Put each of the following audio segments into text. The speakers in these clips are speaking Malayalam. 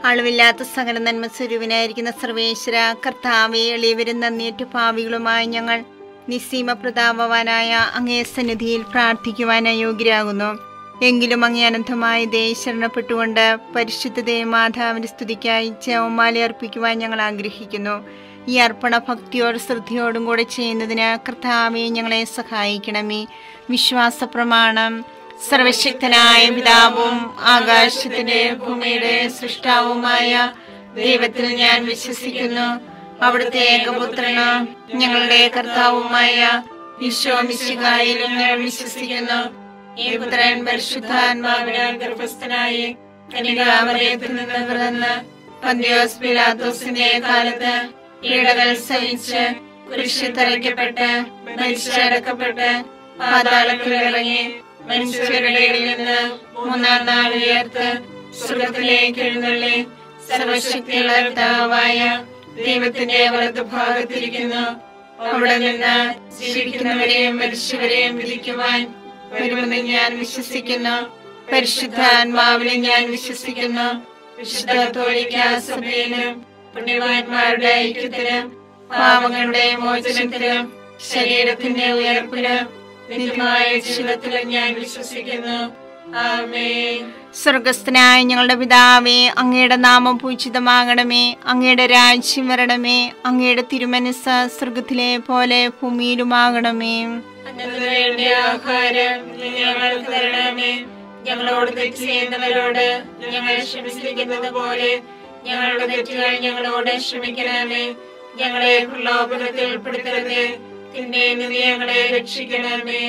അളവില്ലാത്ത സകല നന്മ സ്വരൂപനായിരിക്കുന്ന സർവേശ്വര കർത്താവെ എളിയവരും നന്ദിയേറ്റ പാവികളുമായി ഞങ്ങൾ നിസ്സീമ പ്രതാപവാനായ അങ്ങേ സന്നിധിയിൽ പ്രാർത്ഥിക്കുവാൻ അയോഗ്യരാകുന്നു എങ്കിലും അങ്ങേ അനന്തമായ ദയ ശരണപ്പെട്ടുകൊണ്ട് പരിശുദ്ധതയെ മാതാവിന്റെ സ്തുതിക്കായി ജവമാലി അർപ്പിക്കുവാൻ ഞങ്ങൾ ആഗ്രഹിക്കുന്നു ഈ അർപ്പണ ഭക്തിയോട് ശ്രദ്ധയോടും കൂടെ ചെയ്യുന്നതിന് കർത്താവെ ഞങ്ങളെ സഹായിക്കണമേ വിശ്വാസ പ്രമാണം സർവശക്തനായ പിതാവും ആകാശത്തിന്റെ ഭൂമിയുടെ സൃഷ്ടാവുമായ ദൈവത്തിൽ ഞാൻ വിശ്വസിക്കുന്നു അവിടുത്തെ ഏകപുത്രന് ഞങ്ങളുടെ കർത്താവുമായ ഈശോ മിശിഹായിലും ഞാൻ വിശ്വസിക്കുന്നു ഈ പുത്രൻ പരിശുദ്ധാത്മാവിനാൽ ഗർഭസ്ഥനായി കനികാമറിയത്തിൽ നിന്ന് പിറന്ന് പന്തിയോസ് പിലാത്തോസിന്റെ കാലത്ത് പീഡകൾ സഹിച്ച് കുരിശിൽ തറയ്ക്കപ്പെട്ട് മരിച്ചടക്കപ്പെട്ട് പാതാളത്തിൽ ഇറങ്ങി മനുഷ്യരുടെ ഇടയിൽ നിന്ന് മൂന്നാം നാൾ ഉയർത്ത് സ്വർഗത്തിലേക്ക് എഴുന്നള്ളി സർവശക്തിയുള്ള പിതാവായ ദൈവത്തിന്റെ വലതുഭാഗത്തിരിക്കുന്നു അവിടെ നിന്ന് ജീവിക്കുന്നവരെയും മരിച്ചവരെയും വിധിക്കുവാൻ വരുമെന്ന് ഞാൻ വിശ്വസിക്കുന്നു പരിശുദ്ധാത്മാവിനെ ഞാൻ വിശ്വസിക്കുന്നു വിശുദ്ധ തോലിക്ക സഭയിലും പുണ്യവാന്മാരുടെ ഐക്യത്തിലും പാവങ്ങളുടെ മോചനത്തിലും ശരീരത്തിന്റെ ഉയർപ്പിലും നിത്യമായ ജീവിതത്തിലും ഞാൻ വിശ്വസിക്കുന്നു ആമേൻ സ്വർഗസ്ഥനായ ഞങ്ങളുടെ പിതാവേ അങ്ങയുടെ നാമം പൂജിതമാകണമേ അങ്ങയുടെ രാജ്യം വരണമേ അങ്ങയുടെ തിരുമനസ് സ്വർഗത്തിലെ പോലെ ഭൂമിയിലുമാകണമേ അന്നു വേണ്ട ആഹാരം ഇന്ന് ഞങ്ങൾക്ക് തരണമേ ഞങ്ങളോട് തെറ്റ് ചെയ്യുന്നവരോട് ഞങ്ങൾ ക്ഷമിച്ചിരിക്കുന്നത് പോലെ ഞങ്ങളുടെ തെറ്റുകൾ ഞങ്ങളോട് ക്ഷമിക്കണമേ ഞങ്ങളെ പ്രലോഭനത്തിൽ ഉൾപ്പെടുത്തരുതേ പിന്നെ നീ ഞങ്ങളെ രക്ഷിക്കണമേ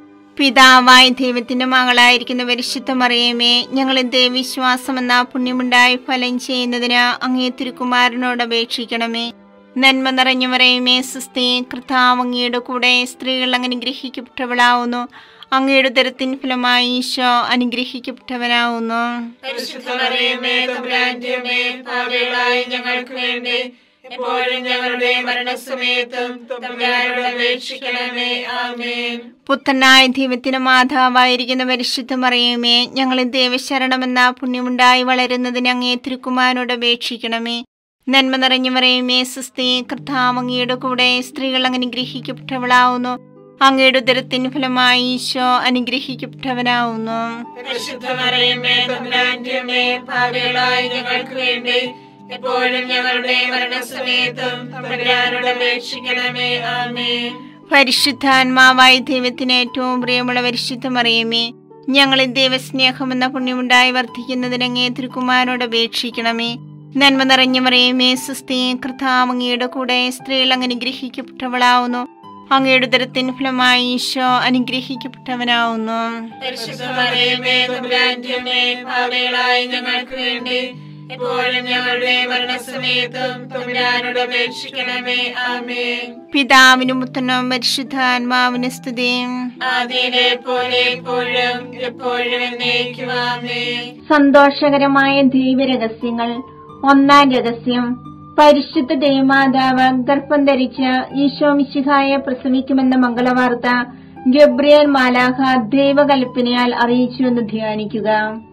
പിതാവായ ദൈവത്തിന്റെ മകളായിരിക്കുന്ന പരിശുദ്ധ മറിയമേ ഞങ്ങളെ വിശ്വാസം എന്ന പുണ്യമുണ്ടായി ഫലം ചെയ്യുന്നതിന് അങ്ങേ തിരുക്കുമാരനോട് അപേക്ഷിക്കണമേ നന്മ നിറഞ്ഞു മറിയമേ സുസ്ഥി കർത്താവ് അങ്ങയുടെ കൂടെ സ്ത്രീകൾ അങ്ങനെ ഗ്രഹിക്കപ്പെട്ടവളാവുന്നു അങ്ങയുടെ ഉദരത്തിൻ ഫലമായി ഈശോ അനുഗ്രഹിക്കപ്പെട്ടവനാവുന്നു പരിശുദ്ധമറിയമേ തമ്പുരാന്റെമേ പാപികളായി ഞങ്ങൾക്ക് വേണ്ടി എപ്പോഴും ഞങ്ങളുടെ മരണസമയത്തും തമ്പുരാനോട് അപേക്ഷിക്കണമേ ആമേൻ പുത്രനായ ദൈവത്തിന് മാതാവായിരിക്കുന്ന പരിശുദ്ധ മറിയമേ ഞങ്ങളെ ദേവശരണമെന്ന പുണ്യമുണ്ടായി വളരുന്നതിന് അങ്ങേ തിരുക്കുമാരനോട് അപേക്ഷിക്കണമേ നന്മ നിറഞ്ഞു മറിയമേ സുസ്ഥി കർത്താവ് അങ്ങയുടെ കൂടെ സ്ത്രീകൾ അങ്ങനെ ഗ്രഹിക്കപ്പെട്ടവളാവുന്നു അങ്ങയുടെ ഉദരത്തിന് ഫലമായി ഈശോ അനുഗ്രഹിക്കപ്പെട്ടവനാവുന്നു പരിശുദ്ധമറിയമേ തമ്പുരാന്റെമേ പാപികളായി ഞങ്ങൾക്ക് വേണ്ടി എപ്പോഴും ഞങ്ങളുടെ മരണസമയത്തും തമ്പുരാനോട് അപേക്ഷിക്കണമേ ആമേൻ പരിശുദ്ധാത്മാവായ ദൈവത്തിന് ഏറ്റവും പ്രിയമുള്ള പരിശുദ്ധ മറിയമേ ഞങ്ങളെ ദൈവസ്നേഹമെന്ന പുണ്യമുണ്ടായി വർദ്ധിക്കുന്നതിന് അങ്ങേ തിരുക്കുമാരനോട് അപേക്ഷിക്കണമേ നന്മ നിറഞ്ഞ മറിയമേ സുസ്ഥി കർത്താവ് അങ്ങയുടെ കൂടെ സ്ത്രീകൾ അങ്ങനെ ഗ്രഹിക്കപ്പെട്ടവളാവുന്നു അങ്ങയുടെ ഉദരത്തിന് ഫലമായി ഈശോ അനുഗ്രഹിക്കപ്പെട്ടവനാവുന്നു പരിശുദ്ധമറിയമേ തമ്പുരാന്റെമേ പാപികളായി ഞങ്ങൾക്ക് വേണ്ടി എപ്പോഴും ഞങ്ങളുടെ മരണസമയത്തും തമ്പുരാനോട് അപേക്ഷിക്കണമേ ആമേൻ പിതാവിനും പുത്രനും പരിശുദ്ധാത്മാവിന് സ്തുതിയും ആദ്യയിലെ പോലെ എപ്പോഴും എപ്പോഴും എന്നേക്കും ആമേൻ സന്തോഷകരമായ ദൈവരഹസ്യങ്ങൾ ഒന്നാം രഹസ്യം പരിശുദ്ധ ദൈവമാതാവ് ഗർഭം ധരിച്ച് ഈശോ മിശിഹായെ പ്രസവിക്കുമെന്ന മംഗളവാർത്ത ഗബ്രിയേൽ മാലാഖ ദൈവകൽപ്പനയാൽ അറിയിച്ചു എന്ന് ധ്യാനിക്കുക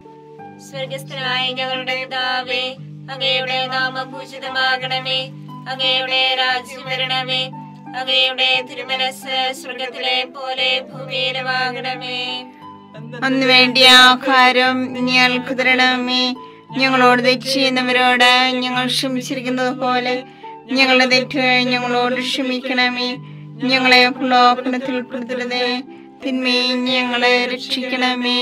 സ്വർഗസ്ഥനായ ഞങ്ങളുടെ പിതാവേ അങ്ങയുടെ നാമം പൂജിതമാകണമേ അങ്ങയുടെ രാജ്യം വരണമേ അങ്ങയുടെ തിരുമനസ് സ്വർഗത്തിലെ പോലെ ഭൂമിയിലുമാകണമേ അന്ന് വേണ്ടിയ ആഹാരം ഞങ്ങൾക്ക് തരണമേ ഞങ്ങളോട് തെറ്റ് ചെയ്യുന്നവരോട് ഞങ്ങൾ ക്ഷമിച്ചിരിക്കുന്നത് പോലെ ഞങ്ങളുടെ തെറ്റുകൾ ഞങ്ങളോട് ക്ഷമിക്കണമേ ഞങ്ങളെ പ്രലോഭനത്തിൽ ഉൾപ്പെടുത്തരുതേ തിന്മയെ ഞങ്ങളെ രക്ഷിക്കണമേ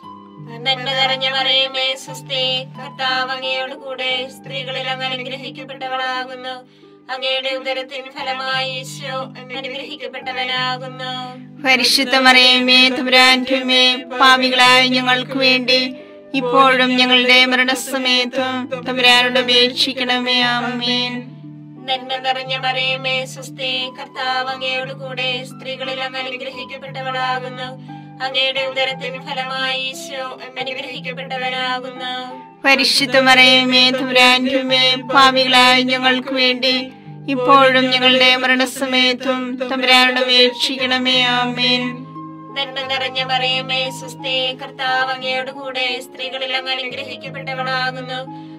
നന്മ നിറഞ്ഞ മറിയമേ സുസ്ഥി കർത്താവ് അങ്ങയോട് കൂടെ സ്ത്രീകളിൽ അങ്ങ് അനുഗ്രഹിക്കപ്പെട്ടവളാകുന്നു അങ്ങയുടെ ഉദരത്തിന് ഫലമായി ഈശോ അനുഗ്രഹിക്കപ്പെട്ടവനാകുന്നു പരിശുദ്ധ മറിയമേ തുമരാൻമേ പാവികളായ ഞങ്ങൾക്ക് വേണ്ടി ഇപ്പോഴും ഞങ്ങളുടെ മരണസമയത്തും തമ്പുരാനോട് അപേക്ഷിക്കണമേ ആമേൻ നന്മ നിറഞ്ഞ മറിയമേ സുസ്ഥി കർത്താവ് അങ്ങയോട് കൂടെ സ്ത്രീകളിൽ അങ്ങ് അനുഗ്രഹിക്കപ്പെട്ടവളാകുന്നു അങ്ങയുടെ ഉദരത്തിന് ഫലമായി ഈശോ അനുഗ്രഹിക്കപ്പെട്ടവനാകുന്നു പരിശുദ്ധ മറിയമേ തുമരാൻമേ പാവികളായ ഞങ്ങൾക്ക് വേണ്ടി ഇപ്പോഴും ഞങ്ങളുടെ മരണസമയത്തും തമ്പുരാനോട് അപേക്ഷിക്കണമേ ആമേൻ നന്മ നിറഞ്ഞ മറിയമേ സുസ്ഥി കർത്താവ് അങ്ങയോട് കൂടെ സ്ത്രീകളിൽ അങ്ങ് അനുഗ്രഹിക്കപ്പെട്ടവളാകുന്നു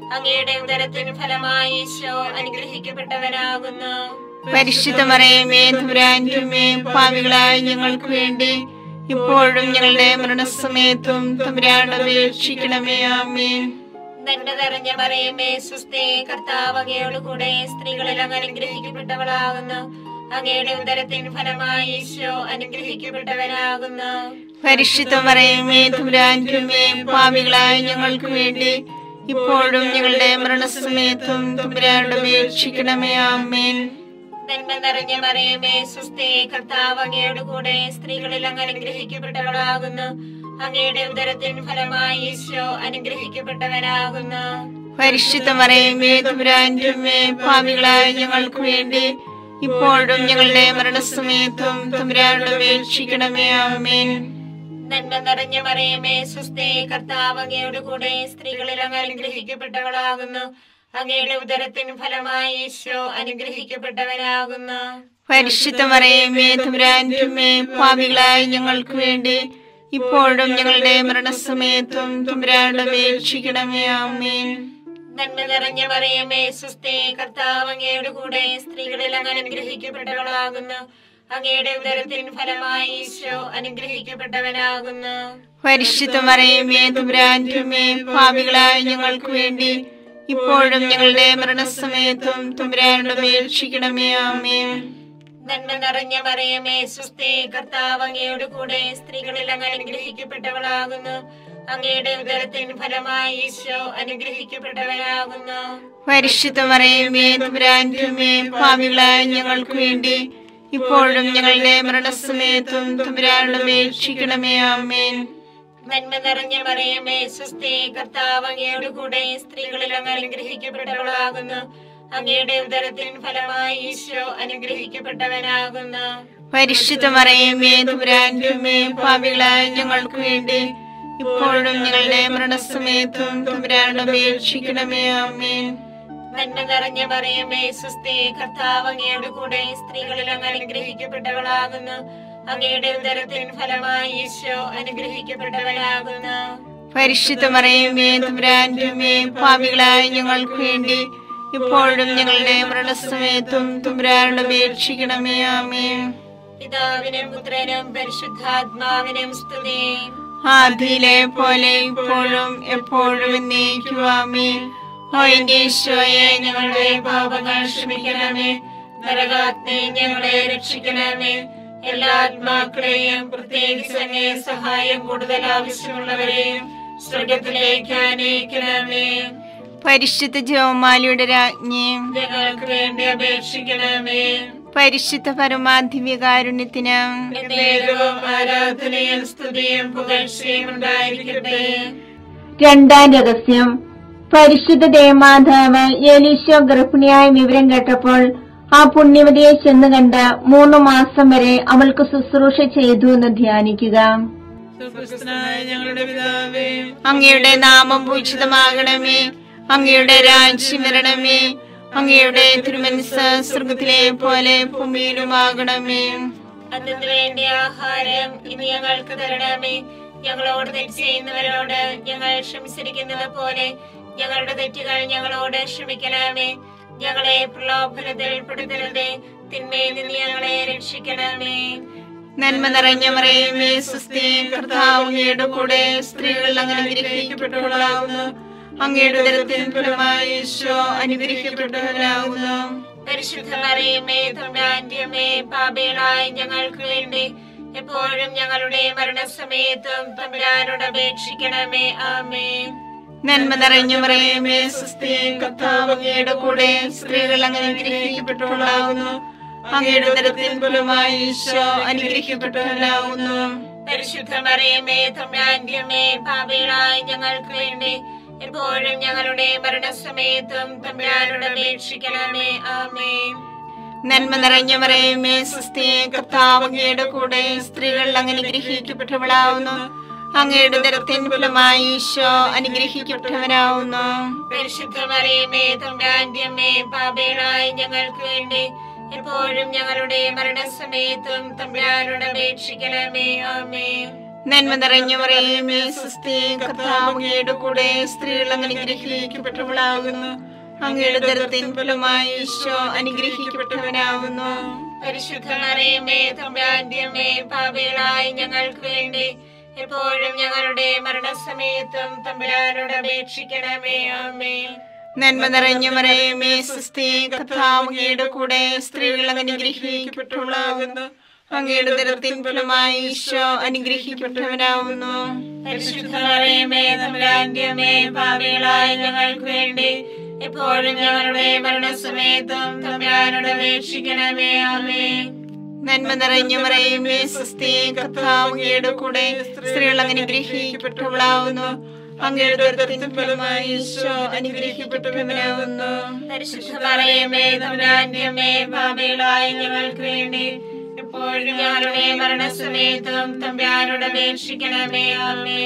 അങ്ങയുടെ ഉദരത്തിന് ഫലമായി ഈശോ അനുഗ്രഹിക്കപ്പെട്ടവനാകുന്നു പരിശുദ്ധ മറിയമേ തുരാൻറ്റുമേ പാവികളായ ഞങ്ങൾക്ക് വേണ്ടി ഇപ്പോഴും ഞങ്ങളുടെ മരണസമയത്തും തമ്പുരാനോട് അപേക്ഷിക്കണമേ ആമേൻ നന്മ നിറഞ്ഞ മറിയമേ സുസ്ഥേ കർത്താവ് അങ്ങയോട് കൂടെ സ്ത്രീകളിൽ അങ്ങ് അനുഗ്രഹിക്കപ്പെട്ടവളാകുന്നു അങ്ങയുടെ ഉദരത്തിന് ഫലമായി ഈശോ അനുഗ്രഹിക്കപ്പെട്ടവനാകുന്നു പരിശുദ്ധ മറിയമേ തുരാൻറ്റുമേ പാവികളായ ഞങ്ങൾക്ക് വേണ്ടി ഇപ്പോഴും ഞങ്ങളുടെ മരണസമയത്തും തമ്പുരാനോട് അപേക്ഷിക്കണമേ ആമേൻ നന്മ നിറഞ്ഞ മറിയമേ സുസ്ഥേ കർത്താവ് അങ്ങയോട് കൂടെ സ്ത്രീകളിൽ അങ്ങ് അനുഗ്രഹിക്കപ്പെട്ടവളാകുന്നു അങ്ങയുടെ ഉദരത്തിന് ഫലമായി ഈശോ അനുഗ്രഹിക്കപ്പെട്ടവനാകുന്നു പരിശുദ്ധ മറിയമേ തുരാൻറ്റുമേ പാവികളായ ഞങ്ങൾക്ക് വേണ്ടി ഇപ്പോഴും ഞങ്ങളുടെ മരണസമയത്തും തമ്പുരാനോട് അപേക്ഷിക്കണമേ ആമേൻ നന്മ നിറഞ്ഞ മറിയമേ സുസ്ഥേ കർത്താവ് അങ്ങയോട് കൂടെ സ്ത്രീകളിൽ അങ്ങ് അനുഗ്രഹിക്കപ്പെട്ടവളാകുന്നു അങ്ങയുടെ ഉദരത്തിന് ഫലമായി ഈശോ അനുഗ്രഹിക്കപ്പെട്ടവനാകുന്നു പരിശുദ്ധ മറിയമേ തുരാൻറ്റുമേ പാവികളായ ഞങ്ങൾക്ക് വേണ്ടി ഇപ്പോഴും ഞങ്ങളുടെ മരണസമയത്തും തമ്പുരാനോട് അപേക്ഷിക്കണമേ ആമേൻ നന്മ നിറഞ്ഞ മറിയമേ സുസ്ഥേ കർത്താവ് അങ്ങയോട് കൂടെ സ്ത്രീകളിൽ അങ്ങ് അനുഗ്രഹിക്കപ്പെട്ടവളാകുന്നു അങ്ങയുടെ ഉദരത്തിന് ഫലമായി ഈശോ അനുഗ്രഹിക്കപ്പെട്ടവനാകുന്നു പരിശുദ്ധ മറിയമേ തുരാൻറ്റുമേ പാവികളായ ഞങ്ങൾക്ക് വേണ്ടി ഇപ്പോഴും ഞങ്ങളുടെ മരണസമയത്തും തമ്പുരാനോട് അപേക്ഷിക്കണമേ ആമേൻ നന്മ നിറഞ്ഞ മറിയമേ സുസ്ഥേ കർത്താവ് അങ്ങയോട് കൂടെ സ്ത്രീകളിൽ അങ്ങ് അനുഗ്രഹിക്കപ്പെട്ടവളാകുന്നു അങ്ങയുടെ ഉദരത്തിന് ഫലമായി ഈശോ അനുഗ്രഹിക്കപ്പെട്ടവനാകുന്നു പരിശുദ്ധ മറിയമേ തുരാൻറ്റുമേ പാവികളായ ഞങ്ങൾക്ക് വേണ്ടി ഇപ്പോഴും ഞങ്ങളുടെ മരണസമയത്തും തമ്പുരാനോട് അപേക്ഷിക്കണമേ ആമേൻ നന്മ നിറഞ്ഞ മറിയമേ സുസ്ഥേ കർത്താവ് അങ്ങയോട് കൂടെ സ്ത്രീകളിൽ അങ്ങ് അനുഗ്രഹിക്കപ്പെട്ടവളാകുന്നു അങ്ങയുടെ ഉദരത്തിന് ഫലമായി ഈശോ അനുഗ്രഹിക്കപ്പെട്ടവനാകുന്നു പരിശുദ്ധ മറിയമേ തുരാൻറ്റുമേ പാവികളായ ഞങ്ങൾക്ക് വേണ്ടി ഇപ്പോഴും ഞങ്ങളുടെ മരണസമയത്തും തമ്പുരാനോട് അപേക്ഷിക്കണമേ ആമേൻ നന്മ നിറഞ്ഞ മറിയമേ സുസ്ഥേ കർത്താവ് അങ്ങയോട് കൂടെ സ്ത്രീകളിൽ അങ്ങ് അനുഗ്രഹിക്കപ്പെട്ടവളാകുന്നു അങ്ങയുടെ ഉദരത്തിന് ഫലമായി ഈശോ അനുഗ്രഹിക്കപ്പെട്ടവനാകുന്നു പരിശുദ്ധ മറിയമേ തുരാൻറ്റുമേ പാവികളായ ഞങ്ങൾക്ക് വേണ്ടി ഇപ്പോഴും ഞങ്ങളുടെ മരണസമയത്തും തമ്പുരാനോട് അപേക്ഷിക്കണമേ ആമേൻ പിതാവിനും പുത്രനും പരിശുദ്ധാത്മാവിനും സ്തുതി ആദിയിലെ പോലെ ഇപ്പോഴും എപ്പോഴും എന്നേക്കുവാമേ ഓ എന്റെ ഈശോയെ ഞങ്ങളുടെ പാപങ്ങൾ ക്ഷമിക്കണമേ നരകാഗ്നി ഞങ്ങളെ രക്ഷിക്കണമേ എല്ലാ ആത്മാക്കളെയും പ്രത്യേകിച്ച് അങ്ങേ സഹായം കൂടുതൽ ആവശ്യമുള്ളവരെയും സ്വർഗത്തിലേക്ക് അനയിക്കണമേ പരിശുദ്ധ ജോമാലിയുടെ രാജ്ഞി ഞങ്ങൾക്ക് വേണ്ടി അപേക്ഷിക്കണമേ പരിശുദ്ധ പരമാധിവ്യകാരുണ്യത്തിന് എന്നേരവും ആരാധനയും സ്തുതിയും പുകഴ്ചയും ഉണ്ടായിരിക്കട്ടെ രണ്ടാം രഹസ്യം പരിശുദ്ധ ദേവമാതാവ് ഏലീശോ ഗർഭിണിയായ വിവരം കേട്ടപ്പോൾ ആ പുണ്യവതിയെ ചെന്ന് കണ്ട് മൂന്ന് മാസം വരെ അവൾക്ക് ശുശ്രൂഷ ചെയ്തു എന്ന് ധ്യാനിക്കുക സ്വർഗസ്ഥനായ ഞങ്ങളുടെ പിതാവേ അങ്ങയുടെ നാമം പൂജിതമാകണമേ അങ്ങയുടെ രാജ്യം വരണമേ അങ്ങയുടെ തിരുമനസ് സ്വർഗത്തിലെ പോലെ ഭൂമിയിലുമാകണമേ അതിനു വേണ്ടി ആഹാരം ഇനി ഞങ്ങൾക്ക് തരണമേ ഞങ്ങളോട് തെറ്റ് ചെയ്യുന്നവരോട് ഞങ്ങൾ ക്ഷമിച്ചിരിക്കുന്നത് പോലെ ഞങ്ങളുടെ തെറ്റുകൾ ഞങ്ങളോട് ക്ഷമിക്കണമേ ഞങ്ങളെ പ്രലോഭനത്തിൽ പെടുത്തരുതേ തിന്മയിൽ നിന്ന് ഞങ്ങളെ രക്ഷിക്കണമേ നന്മ നിറഞ്ഞ മറിയമേ സുസ്ഥി കർത്താവ് അങ്ങയുടെ കൂടെ സ്ത്രീകൾ അങ്ങനെ അനുഗ്രഹിക്കപ്പെട്ടവളാകുന്നു അങ്ങയുടെ ഉദരത്തിൻ ഫലമായി ഈശോ അനുഗ്രഹിക്കപ്പെട്ടവരാകുന്നു പരിശുദ്ധ മറിയമേ തൊണ്ടാന്റമ്മേ പാപികളായ ഞങ്ങൾക്ക് വേണ്ടി എപ്പോഴും ഞങ്ങളുടെ മരണസമയത്തും തമ്പുരാനോട് അപേക്ഷിക്കണമേ ആമേ നന്മ നിറഞ്ഞ മറിയമേ സുസ്ഥി കർത്താവ് അങ്ങയുടെ കൂടെ സ്ത്രീകൾ അങ്ങനെ അനുഗ്രഹിക്കപ്പെട്ടവളാകുന്നു അങ്ങയുടെ ഉദരത്തിൻ ഫലമായി ഈശോ അനുഗ്രഹിക്കപ്പെട്ടവരാകുന്നു പരിശുദ്ധ മറിയമേ തമ്പുരാന്റമ്മേ പാപികളായ ഞങ്ങൾക്ക് വേണ്ടി എപ്പോഴും ഞങ്ങളുടെ മരണസമയത്തും തമ്പുരാനോട് അപേക്ഷിക്കണമേ ആമേ നന്മ നിറഞ്ഞ മറിയമേ സുസ്ഥി കർത്താവ് അങ്ങയുടെ കൂടെ സ്ത്രീകൾ അങ്ങനെ അനുഗ്രഹിക്കപ്പെട്ടവളാകുന്നു അങ്ങയുടെ ഉദരത്തിൻ ഫലമായി ഈശോ അനുഗ്രഹിക്കപ്പെട്ടവരാകുന്നു പരിശുദ്ധ മറിയമേ തമ്പുരാന്റമ്മേ പാപികളായ ഞങ്ങൾക്ക് വേണ്ടി എപ്പോഴും ഞങ്ങളുടെ മരണസമയത്തും തമ്പുരാനോട് അപേക്ഷിക്കണമേ ആമേ നന്മ നിറഞ്ഞു പറയുമേ സുസ്ഥി കർത്താവ് അങ്ങയുടെ കൂടെ സ്ത്രീകൾ അങ്ങ് അനുഗ്രഹിക്കപ്പെട്ടവളാകുന്നു അങ്ങയുടെ ദരത്തിൻ ഫലമായി ഈശോ അനുഗ്രഹിക്കപ്പെട്ടവനാകുന്നു പരിശുദ്ധ മറിയമേ തമ്പ്രാന്റമ്മേ പാപികളായി ഞങ്ങൾക്ക് വേണ്ടി എപ്പോഴും ഞങ്ങളുടെ മരണസമയത്തും തമ്പുരാനോട് അപേക്ഷിക്കണമേ ആമേ നന്മ നിറഞ്ഞു പറയുമേ സുസ്ഥി കർത്താവ് അങ്ങയുടെ കൂടെ സ്ത്രീകൾ അങ്ങ് അനുഗ്രഹിക്കപ്പെട്ടവളാകുന്നു അങ്ങയുടെ ദരത്തിൻ ഫലമായി ഈശോ അനുഗ്രഹിക്കപ്പെട്ടവനാകുന്നു പരിശുദ്ധ മറിയമേ തമ്പുരാന്റമ്മേ പാപികളായി ഞങ്ങൾക്ക് വേണ്ടി എപ്പോഴും ഞങ്ങളുടെ മരണസമയത്തും തമ്പുരാനോട് അപേക്ഷിക്കണമേ ആമേ നന്മ നിറഞ്ഞു പറയുമേ സുസ്ഥി കർത്താവ് അങ്ങയുടെ കൂടെ സ്ത്രീകൾ അങ്ങ് അനുഗ്രഹിക്കപ്പെട്ടവളാകുന്നു അങ്ങയുടെ ദരത്തിൻ ഫലമായി ഈശോ അനുഗ്രഹിക്കപ്പെട്ടവനാകുന്നു പരിശുദ്ധ മറിയമേ തമ്പുരാന്റമ്മേ പാപികളായി ഞങ്ങൾക്ക് വേണ്ടി എപ്പോഴും ഞങ്ങളുടെ മരണസമയത്തും തമ്പുരാനോട് അപേക്ഷിക്കണമേ ആമേ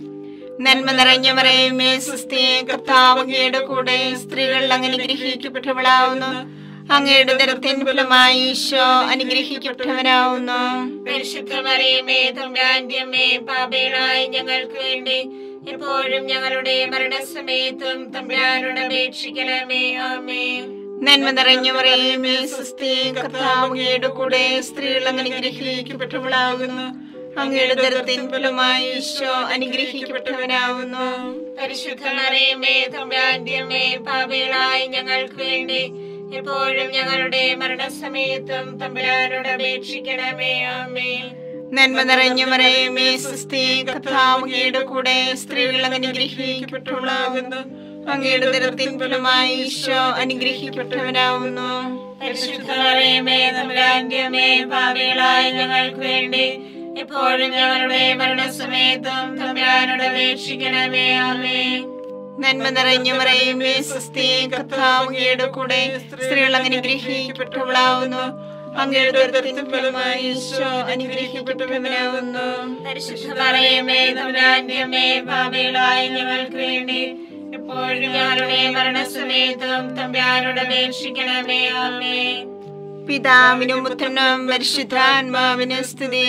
നന്മ നിറഞ്ഞു പറയുമേ സുസ്ഥി കർത്താവ് അങ്ങയുടെ കൂടെ സ്ത്രീകൾ അങ്ങ് അനുഗ്രഹിക്കപ്പെട്ടവളാകുന്നു അങ്ങയുടെ ദരത്തിൻ ഫലമായി ഈശോ അനുഗ്രഹിക്കപ്പെട്ടവനാകുന്നു പരിശുദ്ധ മറിയമേ തമ്പുരാന്റമ്മേ പാപികളായി ഞങ്ങൾക്ക് വേണ്ടി എപ്പോഴും ഞങ്ങളുടെ മരണസമയത്തും തമ്പുരാനോട് അപേക്ഷിക്കണമേ ആമേ നന്മ നിറഞ്ഞു പറയുമേ സുസ്ഥി കർത്താവ് അങ്ങയുടെ കൂടെ സ്ത്രീകൾ അങ്ങ് അനുഗ്രഹിക്കപ്പെട്ടവളാകുന്നു അങ്ങയുടെ ദരത്തിൻ ഫലമായി ഈശോ അനുഗ്രഹിക്കപ്പെട്ടവനാകുന്നു പരിശുദ്ധ മറിയമേ തമ്പുരാന്റമ്മേ പാപികളായി ഞങ്ങൾക്ക് വേണ്ടി എപ്പോഴും ഞങ്ങളുടെ മരണസമയത്തും തമ്പുരാനോട് അപേക്ഷിക്കണമേ ആമേ നന്മ നിറഞ്ഞു പറയുമേ സുസ്ഥി കർത്താവ് അങ്ങയുടെ കൂടെ സ്ത്രീകൾ അങ്ങ് അനുഗ്രഹിക്കപ്പെട്ടവളാകുന്നു അങ്ങയുടെ ദരത്തിൻ ഫലമായി ഈശോ അനുഗ്രഹിക്കപ്പെട്ടവനാകുന്നു പരിശുദ്ധ മറിയമേ തമ്പുരാന്റമ്മേ പാപികളായി ഞങ്ങൾക്ക് വേണ്ടി എപ്പോഴും ഞങ്ങളുടെ മരണസമയത്തും തമ്പുരാനോട് അപേക്ഷിക്കണമേ ആമേ നന്മ നിറഞ്ഞു പറയുമേ സുസ്ഥി കർത്താവ് അങ്ങയുടെ കൂടെ സ്ത്രീകൾ അങ്ങ് അനുഗ്രഹിക്കപ്പെട്ടവളാകുന്നു അങ്ങയുടെ ദരത്തിൻ ഫലമായി ഈശോ അനുഗ്രഹിക്കപ്പെട്ടവനാകുന്നു പരിശുദ്ധ മറിയമേ തമ്പുരാന്റമ്മേ പാപികളായി ഞങ്ങൾക്ക് വേണ്ടി എപ്പോഴും ഞങ്ങളുടെ മരണസമയത്തും തമ്പുരാനോട് അപേക്ഷിക്കണമേ ആമേ പിതാവിനും പുത്രനും പരിശുദ്ധാത്മാവിനും സ്തുതി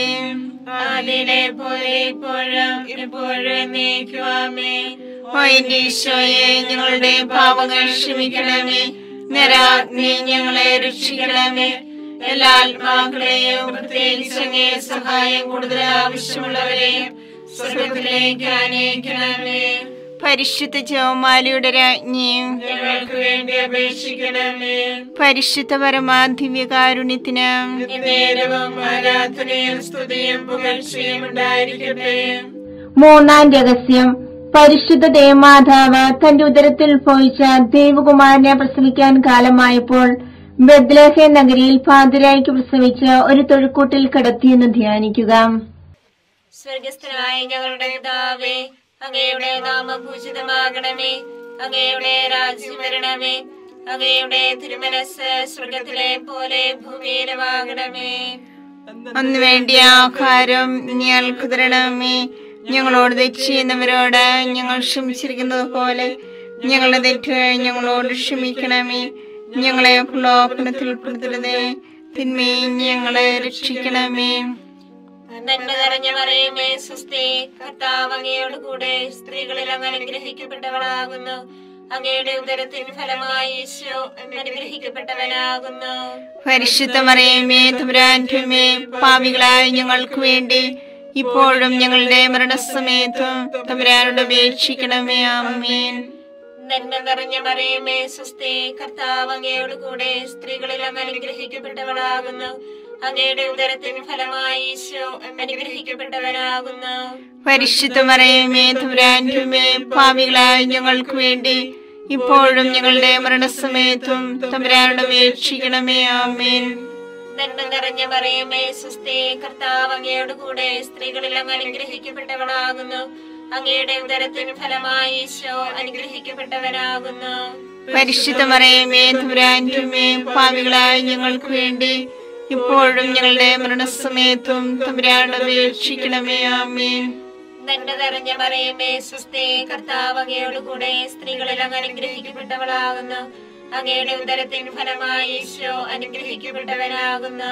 ആദിയിലെ പോലെ ഇപ്പോഴും എപ്പോഴും എന്നേക്കുവാമേ ഓ എന്റെ ഈശോയെ ഞങ്ങളുടെ പാപങ്ങൾ ക്ഷമിക്കണമേ നിരാഗ്നി ഞങ്ങളെ രക്ഷിക്കണമേ എല്ലാ ആത്മാക്കളെയും പ്രത്യേകിച്ച് അങ്ങേ സഹായം കൂടുതൽ ആവശ്യമുള്ളവരെയും സ്വർഗത്തിലേക്ക് അനയിക്കണമേ പരിശുദ്ധ ജോമാലിയുടെ രാജ്ഞിയും ഞങ്ങൾക്ക് വേണ്ടി അപേക്ഷിക്കണമേ പരിശുദ്ധ പരമാധിവ്യകാരുണ്യത്തിന് നേരവും ആരാധനയും സ്തുതിയും പുകഴ്ചയും ഉണ്ടായിരിക്കട്ടെ മൂന്നാം രഹസ്യം പരിശുദ്ധ ദേവമാതാവ് തന്റെ ഉദരത്തിൽ പോയിച്ച ദേവകുമാരനെ പ്രസവിക്കാൻ കാലമായപ്പോൾ ബദ്ലേഹെ നഗരിയിൽ പാതിരായ്ക്ക് പ്രസവിച്ച ഒരു തൊഴുക്കൂട്ടിൽ കിടത്തിയെന്ന് ധ്യാനിക്കുക സ്വർഗസ്ഥനായ ഞങ്ങളുടെ പിതാവേ അങ്ങയുടെ നാമം പൂജിതമാകണമേ അങ്ങയുടെ രാജ്യം വരണമേ അങ്ങയുടെ തിരുമനസ് സ്വർഗത്തിലെ പോലെ ഭൂമിയിലുമാകണമേ അന്ന് വേണ്ടിയ ആഹാരം ഞങ്ങൾക്ക് തരണമേ ഞങ്ങളോട് തെറ്റ് ചെയ്യുന്നവരോട് ഞങ്ങൾ ക്ഷമിച്ചിരിക്കുന്നത് പോലെ ഞങ്ങളുടെ തെറ്റുകൾ ഞങ്ങളോട് ക്ഷമിക്കണമേ ഞങ്ങളെ ലോകത്തിൽ ഉൾപ്പെടുത്തരുതേ തിന്മയും ഞങ്ങളെ രക്ഷിക്കണമേ നന്മ നിറഞ്ഞ മറിയമേ സുസ്ഥി കർത്താവ് അങ്ങയോട് കൂടെ സ്ത്രീകളിൽ അങ്ങ് അനുഗ്രഹിക്കപ്പെട്ടവളാകുന്നു അങ്ങയുടെ ഉദരത്തിൻ ഫലമായി ഈശോ അനുഗ്രഹിക്കപ്പെട്ടവനാകുന്നു പരിശുദ്ധ മറിയമേ തമ്പുരാൻമേ പാവികളായ ഞങ്ങൾക്ക് വേണ്ടി ഇപ്പോഴും ഞങ്ങളുടെ മരണസമയത്തും തമ്പുരാനോട് അപേക്ഷിക്കണമേ ആമേൻ നന്മ നിറഞ്ഞ മറിയമേ സുസ്ഥി കർത്താവ് അങ്ങയോട് കൂടെ സ്ത്രീകളിൽ അങ്ങ് അനുഗ്രഹിക്കപ്പെട്ടവളാകുന്നു അങ്ങയുടെ ഉദരത്തിൻ ഫലമായി ഈശോ അനുഗ്രഹിക്കപ്പെട്ടവനാകുന്നു പരിശുദ്ധ മറിയമേ തമ്പുരാൻമേ പാവികളായ ഞങ്ങൾക്ക് വേണ്ടി ഇപ്പോഴും ഞങ്ങളുടെ മരണസമയത്തും തമ്പുരാനോട് അപേക്ഷിക്കണമേ ആമേൻ നന്മ നിറഞ്ഞ മറിയമേ സുസ്ഥി കർത്താവ് അങ്ങയോട് കൂടെ സ്ത്രീകളിൽ അങ്ങ് അനുഗ്രഹിക്കപ്പെട്ടവളാകുന്നു അങ്ങയുടെ ഉദരത്തിൻ ഫലമായി ഈശോ അനുഗ്രഹിക്കപ്പെട്ടവനാകുന്നു പരിശുദ്ധ മറിയമേ തമ്പുരാൻമേ പാവികളായ ഞങ്ങൾക്ക് വേണ്ടി ഇപ്പോഴും ഞങ്ങളുടെ മരണസമയത്തും തമ്പുരാനോട് അപേക്ഷിക്കണമേ ആമേൻ നന്മ നിറഞ്ഞ മറിയമേ സുസ്ഥി കർത്താവ് അങ്ങയോട് കൂടെ സ്ത്രീകളിൽ അങ്ങ് അനുഗ്രഹിക്കപ്പെട്ടവളാകുന്നു അങ്ങയുടെ ഉദരത്തിൻ ഫലമായി ഈശോ അനുഗ്രഹിക്കപ്പെട്ടവനാകുന്നു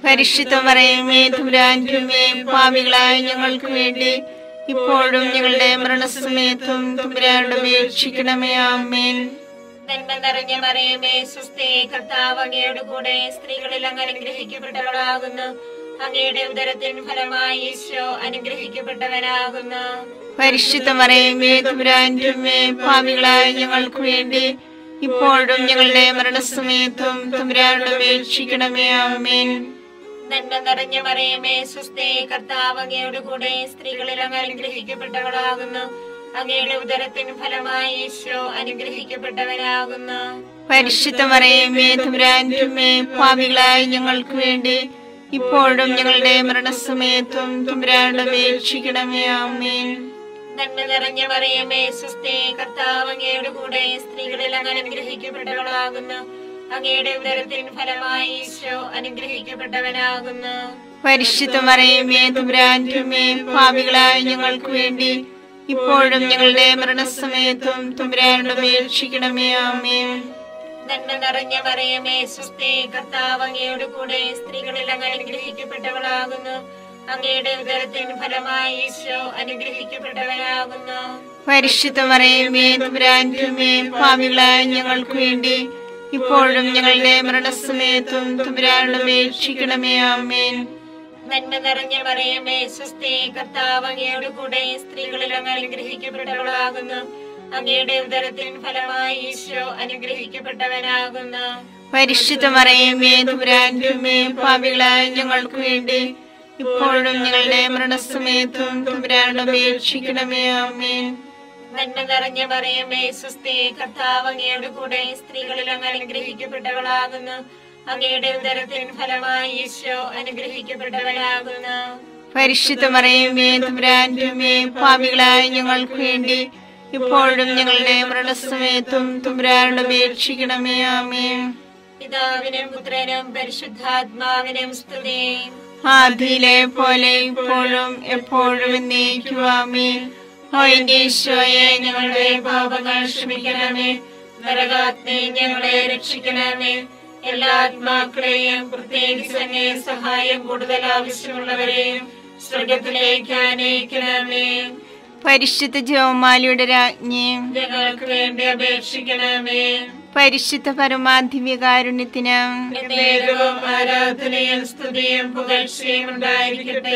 പരിശുദ്ധ പറയുമേ തുരാൻറ്റുമേ പാവികളായ ഞങ്ങൾക്ക് വേണ്ടി ഇപ്പോഴും ഞങ്ങളുടെ മരണസമയത്തും തുമ്പരാരുടെ അപേക്ഷിക്കണമേ ആമേൻ നന്മ നിറഞ്ഞ മറിയമേ സുസ്ഥേ കർത്താവ് അങ്ങയുടെ കൂടെ സ്ത്രീകളിൽ അങ്ങ് അനുഗ്രഹിക്കപ്പെട്ടവളാകുന്നു അങ്ങയുടെ ഉദരത്തിൻ ഫലമായി ഈശോ അനുഗ്രഹിക്കപ്പെട്ടവനാകുന്നു പരിശുദ്ധ പറയുമേ തുരാൻറ്റുമേ പാവികളായ ഞങ്ങൾക്ക് വേണ്ടി ഇപ്പോഴും ഞങ്ങളുടെ മരണസമയത്തും തുമ്പരാരുടെ അപേക്ഷിക്കണമേ ആമേൻ നന്മ നിറഞ്ഞ മറിയമേ സുസ്ഥേ കർത്താവ് അങ്ങയുടെ കൂടെ സ്ത്രീകളിൽ അങ്ങ് അനുഗ്രഹിക്കപ്പെട്ടവളാകുന്നു അങ്ങയുടെ ഉദരത്തിൻ ഫലമായി ഈശോ അനുഗ്രഹിക്കപ്പെട്ടവനാകുന്നു പരിശുദ്ധ പറയുമേ തുരാൻറ്റുമേ പാവികളായ ഞങ്ങൾക്ക് വേണ്ടി ഇപ്പോഴും ഞങ്ങളുടെ മരണസമയത്തും തുമ്പരാരുടെ അപേക്ഷിക്കണമേ ആമേൻ നന്മ നിറഞ്ഞ മറിയമേ സുസ്ഥേ കർത്താവ് അങ്ങയുടെ കൂടെ സ്ത്രീകളിൽ അങ്ങ് അനുഗ്രഹിക്കപ്പെട്ടവളാകുന്നു അങ്ങയുടെ ഉദരത്തിൻ ഫലമായി ഈശോ അനുഗ്രഹിക്കപ്പെട്ടവനാകുന്നു പരിശുദ്ധ പറയുമേ തുമ്പരാൻറ്റുമേ പാവികളായ ഞങ്ങൾക്ക് വേണ്ടി ഇപ്പോഴും ഞങ്ങളുടെ മരണസമയത്തും തുമ്പരാരുടെ അപേക്ഷിക്കണമേ ആമേൻ നന്മ നിറഞ്ഞ മറിയമേ സുസ്ഥേ കർത്താവ് അങ്ങയുടെ കൂടെ സ്ത്രീകളിൽ അങ്ങ് അനുഗ്രഹിക്കപ്പെട്ടവളാകുന്നു അങ്ങയുടെ ഉദരത്തിൻ ഫലമായി ഈശോ അനുഗ്രഹിക്കപ്പെട്ടവനാകുന്നു പരിശുദ്ധ പറയുമേ തുമ്പരാൻറ്റുമേ പാവികളായ ഞങ്ങൾക്ക് വേണ്ടി ഇപ്പോഴും ഞങ്ങളുടെ മരണസമയത്തും തുമ്പരാരുടെ അപേക്ഷിക്കണമേ ആമേൻ നന്മ നിറഞ്ഞ മറിയമേ സുസ്ഥേ കർത്താവ് അങ്ങയുടെ കൂടെ സ്ത്രീകളിൽ അങ്ങ് അനുഗ്രഹിക്കപ്പെട്ടവളാകുന്നു അങ്ങയുടെ ഉദരത്തിൻ ഫലമായി ഈശോ അനുഗ്രഹിക്കപ്പെട്ടവനാകുന്നു പരിശുദ്ധ പറയുമേ തുമ്പരാൻറ്റുമേ പാവികളായ ഞങ്ങൾക്ക് വേണ്ടി ഇപ്പോഴും ഞങ്ങളുടെ മരണസമയത്തും തുമ്പരാരുടെ അപേക്ഷിക്കണമേ ആമേൻ നന്മ നിറഞ്ഞ മറിയമേ സുസ്ഥേ കർത്താവ് അങ്ങയുടെ കൂടെ സ്ത്രീകളിൽ അങ്ങ് അനുഗ്രഹിക്കപ്പെട്ടവളാകുന്നു അങ്ങയുടെ ഉദരത്തിൻ ഫലമായി ഈശോ അനുഗ്രഹിക്കപ്പെട്ടവനാകുന്നു പരിശുദ്ധ പറയുമേ തുമ്പരാൻറ്റുമേ പാവികളായ ഞങ്ങൾക്ക് വേണ്ടി ഇപ്പോഴും ഞങ്ങളുടെ മരണസമയത്തും തുമ്പരാരുടെ അപേക്ഷിക്കണമേ ആമേൻ പിതാവിനും പുത്രനും പരിശുദ്ധാത്മാവിനും സ്തുതി ആദിയിലെ പോലെ ഇപ്പോഴും എപ്പോഴും എന്നേക്കുവാമേ ഓ എന്റെ ഈശോയെ ഞങ്ങളുടെ പാപങ്ങൾ ക്ഷമിക്കണമേ നരകാഗ്നി ഞങ്ങളെ രക്ഷിക്കണമേ എല്ലാ ആത്മാക്കളെയും പ്രത്യേകിച്ച് അങ്ങേ സഹായം കൂടുതൽ ആവശ്യമുള്ളവരെയും സ്വർഗത്തിലേക്ക് അനയിക്കണമേ പരിശുദ്ധ ജോമാലിയുടെ രാജ്ഞി ഞങ്ങൾക്ക് വേണ്ടി അപേക്ഷിക്കണമേ പരിശുദ്ധ പരമാധിവ്യകാരുണ്യത്തിന് എന്നേരവും ആരാധനയും സ്തുതിയും പുകഴ്ചയും ഉണ്ടായിരിക്കട്ടെ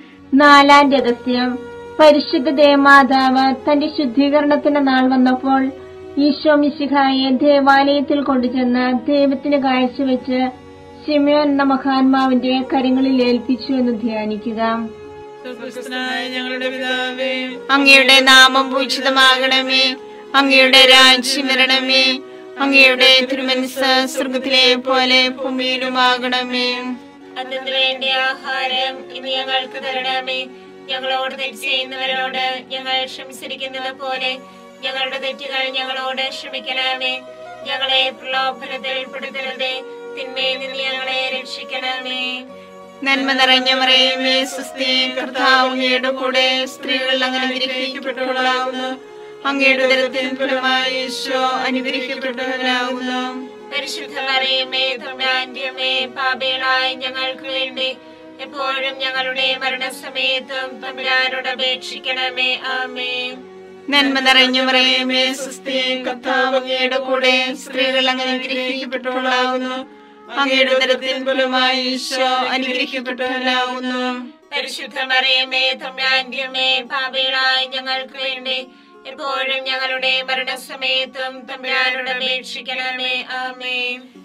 നാലാം രഹസ്യം പരിശുദ്ധ ദേവമാതാവ് തന്റെ ശുദ്ധീകരണത്തിന്റെ നാൾ വന്നപ്പോൾ ഈശോ മിശിഹായെ ദേവാലയത്തിൽ കൊണ്ടുചെന്ന് ദൈവത്തിന് കാഴ്ചവെച്ച് ശിമയോൻ എന്ന മഹാത്മാവിന്റെ കരങ്ങളിൽ ഏൽപ്പിച്ചു എന്ന് ധ്യാനിക്കുക സ്വർഗസ്ഥനായ ഞങ്ങളുടെ പിതാവേ അങ്ങയുടെ നാമം പൂജിതമാകണമേ അങ്ങയുടെ രാജ്യം വരണമേ അങ്ങയുടെ തിരുമനസ് സ്വർഗത്തിലെ പോലെ ഭൂമിയിലുമാകണമേ അതിനു വേണ്ടി ആഹാരം ഇനി ഞങ്ങൾക്ക് തരണമേ ഞങ്ങളോട് തെറ്റ് ചെയ്യുന്നവരോട് ഞങ്ങൾ ക്ഷമിച്ചിരിക്കുന്നത് പോലെ ഞങ്ങളുടെ തെറ്റുകൾ ഞങ്ങളോട് ക്ഷമിക്കണമേ ഞങ്ങളെ പ്രലോഭനത്തിൽ ഉൾപ്പെടുത്തരുതേ തിന്മയിൽ നിന്ന് ഞങ്ങളെ രക്ഷിക്കണമേ നന്മ നിറഞ്ഞ മറിയമേ സുസ്ഥി കർത്താവ് അങ്ങയുടെ കൂടെ സ്ത്രീകൾ അങ്ങനെ അനുഗ്രഹിക്കപ്പെട്ടവളാകുന്നു അങ്ങയുടെ ഉദരത്തിൻ ഫലമായി ഈശോ അനുഗ്രഹിക്കപ്പെട്ടവനാകുന്നു പരിശുദ്ധ മറിയമേ തൊണ്ടാന്റെയമേ പാപികളായ ഞങ്ങൾക്ക് വേണ്ടി എപ്പോഴും ഞങ്ങളുടെ മരണസമയത്തും തമ്പുരാനോട് അപേക്ഷിക്കണമേ ആമേ നന്മ നിറഞ്ഞ മറിയമേ സുസ്ഥി കർത്താവ് അങ്ങയുടെ കൂടെ സ്ത്രീകൾ അങ്ങനെ അനുഗ്രഹിക്കപ്പെട്ടവളാകുന്നു അങ്ങയുടെ ഉദരത്തിൻ ഫലമായി ഈശോ അനുഗ്രഹിക്കപ്പെട്ടവനാകുന്നു പരിശുദ്ധ മറിയമേ തമ്പുരാന്റെയമേ പാപികളായ ഞങ്ങൾക്ക് വേണ്ടി എപ്പോഴും ഞങ്ങളുടെ മരണസമയത്തും തമ്പുരാനോട് അപേക്ഷിക്കണമേ ആമേ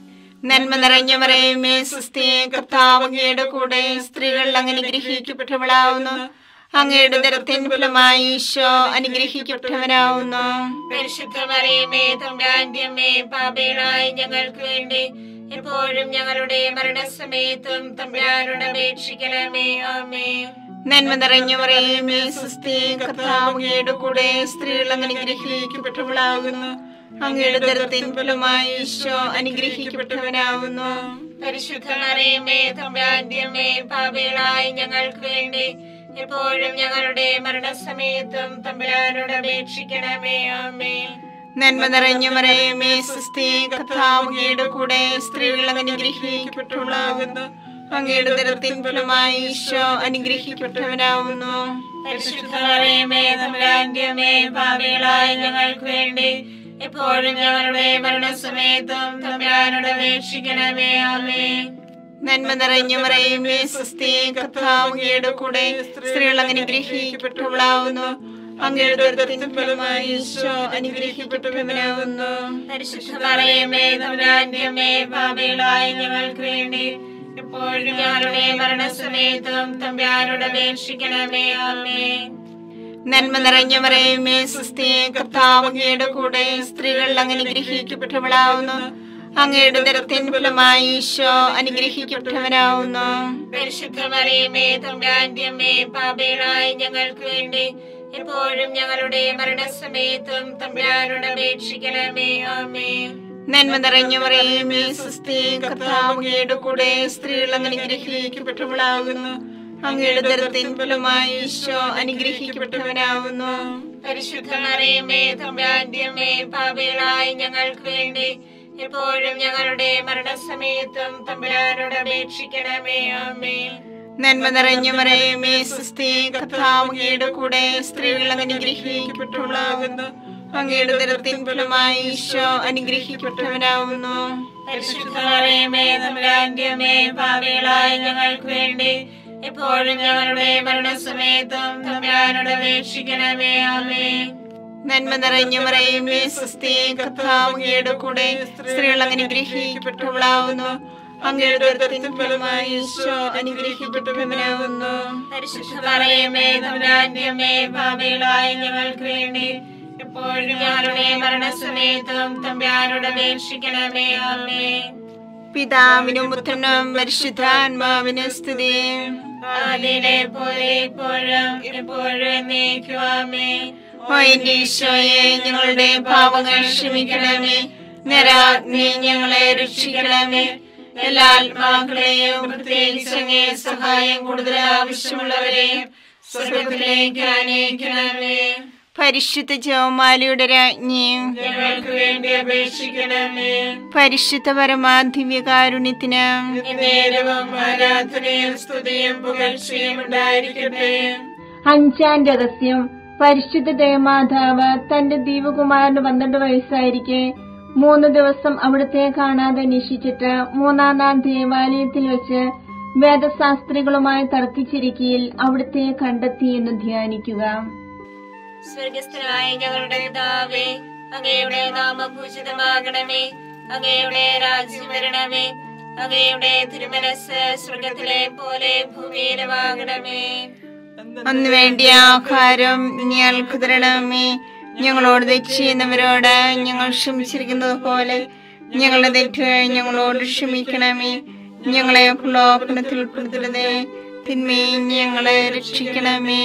നന്മ നിറഞ്ഞ മറിയമേ സുസ്ഥി കർത്താവ് അങ്ങയുടെ കൂടെ സ്ത്രീകൾ അങ്ങനെ അനുഗ്രഹിക്കപ്പെട്ടവളാകുന്നു അങ്ങയുടെ ഉദരത്തിൻ ഫലമായി ഈശോ അനുഗ്രഹിക്കപ്പെട്ടവനാകുന്നു പരിശുദ്ധ മറിയമേ തമ്പുരാന്റെയമേ പാപികളായ ഞങ്ങൾക്ക് വേണ്ടി എപ്പോഴും ഞങ്ങളുടെ മരണസമയത്തും തമ്പുരാനോട് അപേക്ഷിക്കണമേ ആമേ നന്മ നിറഞ്ഞ മറിയമേ സുസ്ഥി കർത്താവ് അങ്ങയുടെ കൂടെ സ്ത്രീകൾ അങ്ങനെ അനുഗ്രഹിക്കപ്പെട്ടവളാകുന്നു അങ്ങയുടെ ഉദരത്തിൻ ഫലമായി ഈശോ അനുഗ്രഹിക്കപ്പെട്ടവനാകുന്നു പരിശുദ്ധ മറിയമേ തമ്പുരാന്റെയമേ പാപികളായ ഞങ്ങൾക്ക് വേണ്ടി എപ്പോഴും ഞങ്ങളുടെ മരണസമയത്തും തമ്പുരാനോട് അപേക്ഷിക്കണമേ ആമേ നന്മ നിറഞ്ഞ മറിയമേ സുസ്ഥി കർത്താവ് അങ്ങയുടെ കൂടെ സ്ത്രീകൾ അങ്ങനെ അനുഗ്രഹിക്കപ്പെട്ടവളാകുന്നു അങ്ങയുടെ ഉദരത്തിൻ ഫലമായി ഈശോ അനുഗ്രഹിക്കപ്പെട്ടവനാവുന്നു പരിശുദ്ധമറിയമേ തമ്പുരാന്റെ അമ്മേ പാപികളായ ഞങ്ങൾക്ക് വേണ്ടി എപ്പോഴും ഞങ്ങളുടെ മരണസമയത്തും തമ്പുരാനോട് അപേക്ഷിക്കണമേ ആമേ നന്മ നിറഞ്ഞ മറയുമേ സ്വസ്തി കർത്താവ് അങ്ങയുടെ കൂടെ സ്ത്രീകൾ അനുഗ്രഹിക്കപ്പെട്ടവളാവുന്നു അങ്ങയുടെ ഉദരത്തിൻ ഫലമായി ഈശോ അനുഗ്രഹിക്കപ്പെട്ടവനാവുന്നു പരിശുദ്ധമറിയമേ തമ്പുരാന്റെ അമ്മേ പാപികളായ ഞങ്ങൾക്ക് വേണ്ടി എപ്പോഴും ഞങ്ങളുടെ മരണസമയത്തും തമ്പുരാനോട് അപേക്ഷിക്കണമേ ആമേ നന്മ നിറഞ്ഞ മറയുമേ സ്വസ്തി കർത്താവ് അങ്ങയുടെ കൂടെ സ്ത്രീകൾ അനുഗ്രഹിക്കപ്പെട്ടവളാവുന്നു അങ്ങയുടെ ഉദരത്തിൻ ഫലമായി ഈശോ അനുഗ്രഹിക്കപ്പെട്ടവനാവുന്നു പരിശുദ്ധമറിയമേ തമ്പുരാന്റെ അമ്മേ പാപികളായ ഞങ്ങൾക്ക് വേണ്ടി എപ്പോഴും ഞങ്ങളുടെ മരണസമയത്തും തമ്പുരാനോട് അപേക്ഷിക്കണമേ ആമേ നന്മ നിറഞ്ഞ മറിയുമേ സ്വസ്തി കർത്താവ് അങ്ങയുടെ കൂടെ സ്ത്രീകൾ അനുഗ്രഹിക്കപ്പെട്ടവളാകുന്നു അങ്ങയുടെ ഉദരത്തിൻ ഫലമായി ഈശോ അനുഗ്രഹിക്കപ്പെട്ടവനാവുന്നു പരിശുദ്ധമറിയമേ തമ്പുരാന്റെ അമ്മേ പാപികളായ ഞങ്ങൾക്ക് വേണ്ടി എപ്പോഴും ഞങ്ങളുടെ മരണസമയത്തും തമ്പുരാനോട് അപേക്ഷിക്കണമേ ആമേ നന്മ നിറഞ്ഞ മറിയുമേ സ്വസ്തി കർത്താവ് അങ്ങയുടെ കൂടെ സ്ത്രീകൾ അനുഗ്രഹിക്കപ്പെട്ടവളാകുന്നു അങ്ങയുടെ ഉദരത്തിൻ ഫലമായി ഈശോ അനുഗ്രഹിക്കപ്പെട്ടവനാവുന്നു പരിശുദ്ധമറിയമേ തമ്പുരാന്റെ അമ്മേ പാപികളായ ഞങ്ങൾക്ക് വേണ്ടി എപ്പോഴും ഞങ്ങളുടെ മരണസമയത്തും തമ്പുരാനോട് അപേക്ഷിക്കണമേ ആമേ നന്മ നിറഞ്ഞ മറിയുമേ സ്വസ്തി കർത്താവ് അങ്ങയുടെ കൂടെ സ്ത്രീകൾ അനുഗ്രഹിക്കപ്പെട്ടവളാവുന്നു അങ്ങയുടെ ഉദരത്തിൻ ഫലമായി ഈശോ അനുഗ്രഹിക്കപ്പെട്ടവനാവുന്നു പരിശുദ്ധമറിയമേ തമ്പുരാന്റെ അമ്മേ പാപികളായ ഞങ്ങൾക്ക് വേണ്ടി എപ്പോഴും ഞങ്ങളുടെ മരണസമയത്തും തമ്പുരാനോട് അപേക്ഷിക്കണമേ ആമേ പിതാവിനും പുത്രനും പരിശുദ്ധാത്മാവിനും സ്തുതി ആദിയിലെ പോലെ ഇപ്പോഴും എപ്പോഴും എന്നേക്കുവാമേ ഓ എന്റെ ഈശോയെ ഞങ്ങളുടെ പാപങ്ങൾ ക്ഷമിക്കണമേ നിരാഗ്നി ഞങ്ങളെ രക്ഷിക്കണമേ എല്ലാ ആത്മാക്കളെയും പ്രത്യേകിച്ച് അങ്ങേ സഹായം കൂടുതൽ ആവശ്യമുള്ളവരെയും സ്വർഗത്തിലേക്ക് അനയിക്കണമേ പരിശുദ്ധ ജോമാലിയുടെ രാജ്ഞിയും ഞങ്ങൾക്ക് വേണ്ടി അപേക്ഷിക്കണമേ പരിശുദ്ധ പരമാധിവ്യകാരുണ്യത്തിന് നേരവും ആരാധനയും സ്തുതിയും പുകഴ്ചയും ഉണ്ടായിരിക്കട്ടെ അഞ്ചാം രഹസ്യം പരിശുദ്ധ ദേവമാതാവ് തന്റെ ദീപകുമാരന് പന്ത്രണ്ട് വയസ്സായിരിക്കെ മൂന്ന് ദിവസം അവിടുത്തെ കാണാതെ അന്വേഷിച്ചിട്ട് മൂന്നാം നാൾ ദേവാലയത്തിൽ വെച്ച് വേദശാസ്ത്രികളുമായി തർക്കിച്ചിരിക്കയിൽ അവിടുത്തെ കണ്ടെത്തി എന്ന് ധ്യാനിക്കുക സ്വർഗസ്ഥനായ ഞങ്ങളുടെ പിതാവേ അങ്ങയുടെ നാമം പൂജിതമാകണമേ അങ്ങയുടെ രാജ്യം വരണമേ അങ്ങയുടെ തിരുമനസ് സ്വർഗത്തിലെ പോലെ ഭൂമിയിലുമാകണമേ അന്ന് വേണ്ടിയ ആഹാരം ഞങ്ങൾക്ക് തരണമേ ഞങ്ങളോട് തെറ്റ് ചെയ്യുന്നവരോട് ഞങ്ങൾ ക്ഷമിച്ചിരിക്കുന്നത് പോലെ ഞങ്ങളുടെ തെറ്റുകൾ ഞങ്ങളോട് ക്ഷമിക്കണമേ ഞങ്ങളെ പ്രലോഭനത്തിൽ ഉൾപ്പെടുത്തരുതേ തിന്മയെ ഞങ്ങളെ രക്ഷിക്കണമേ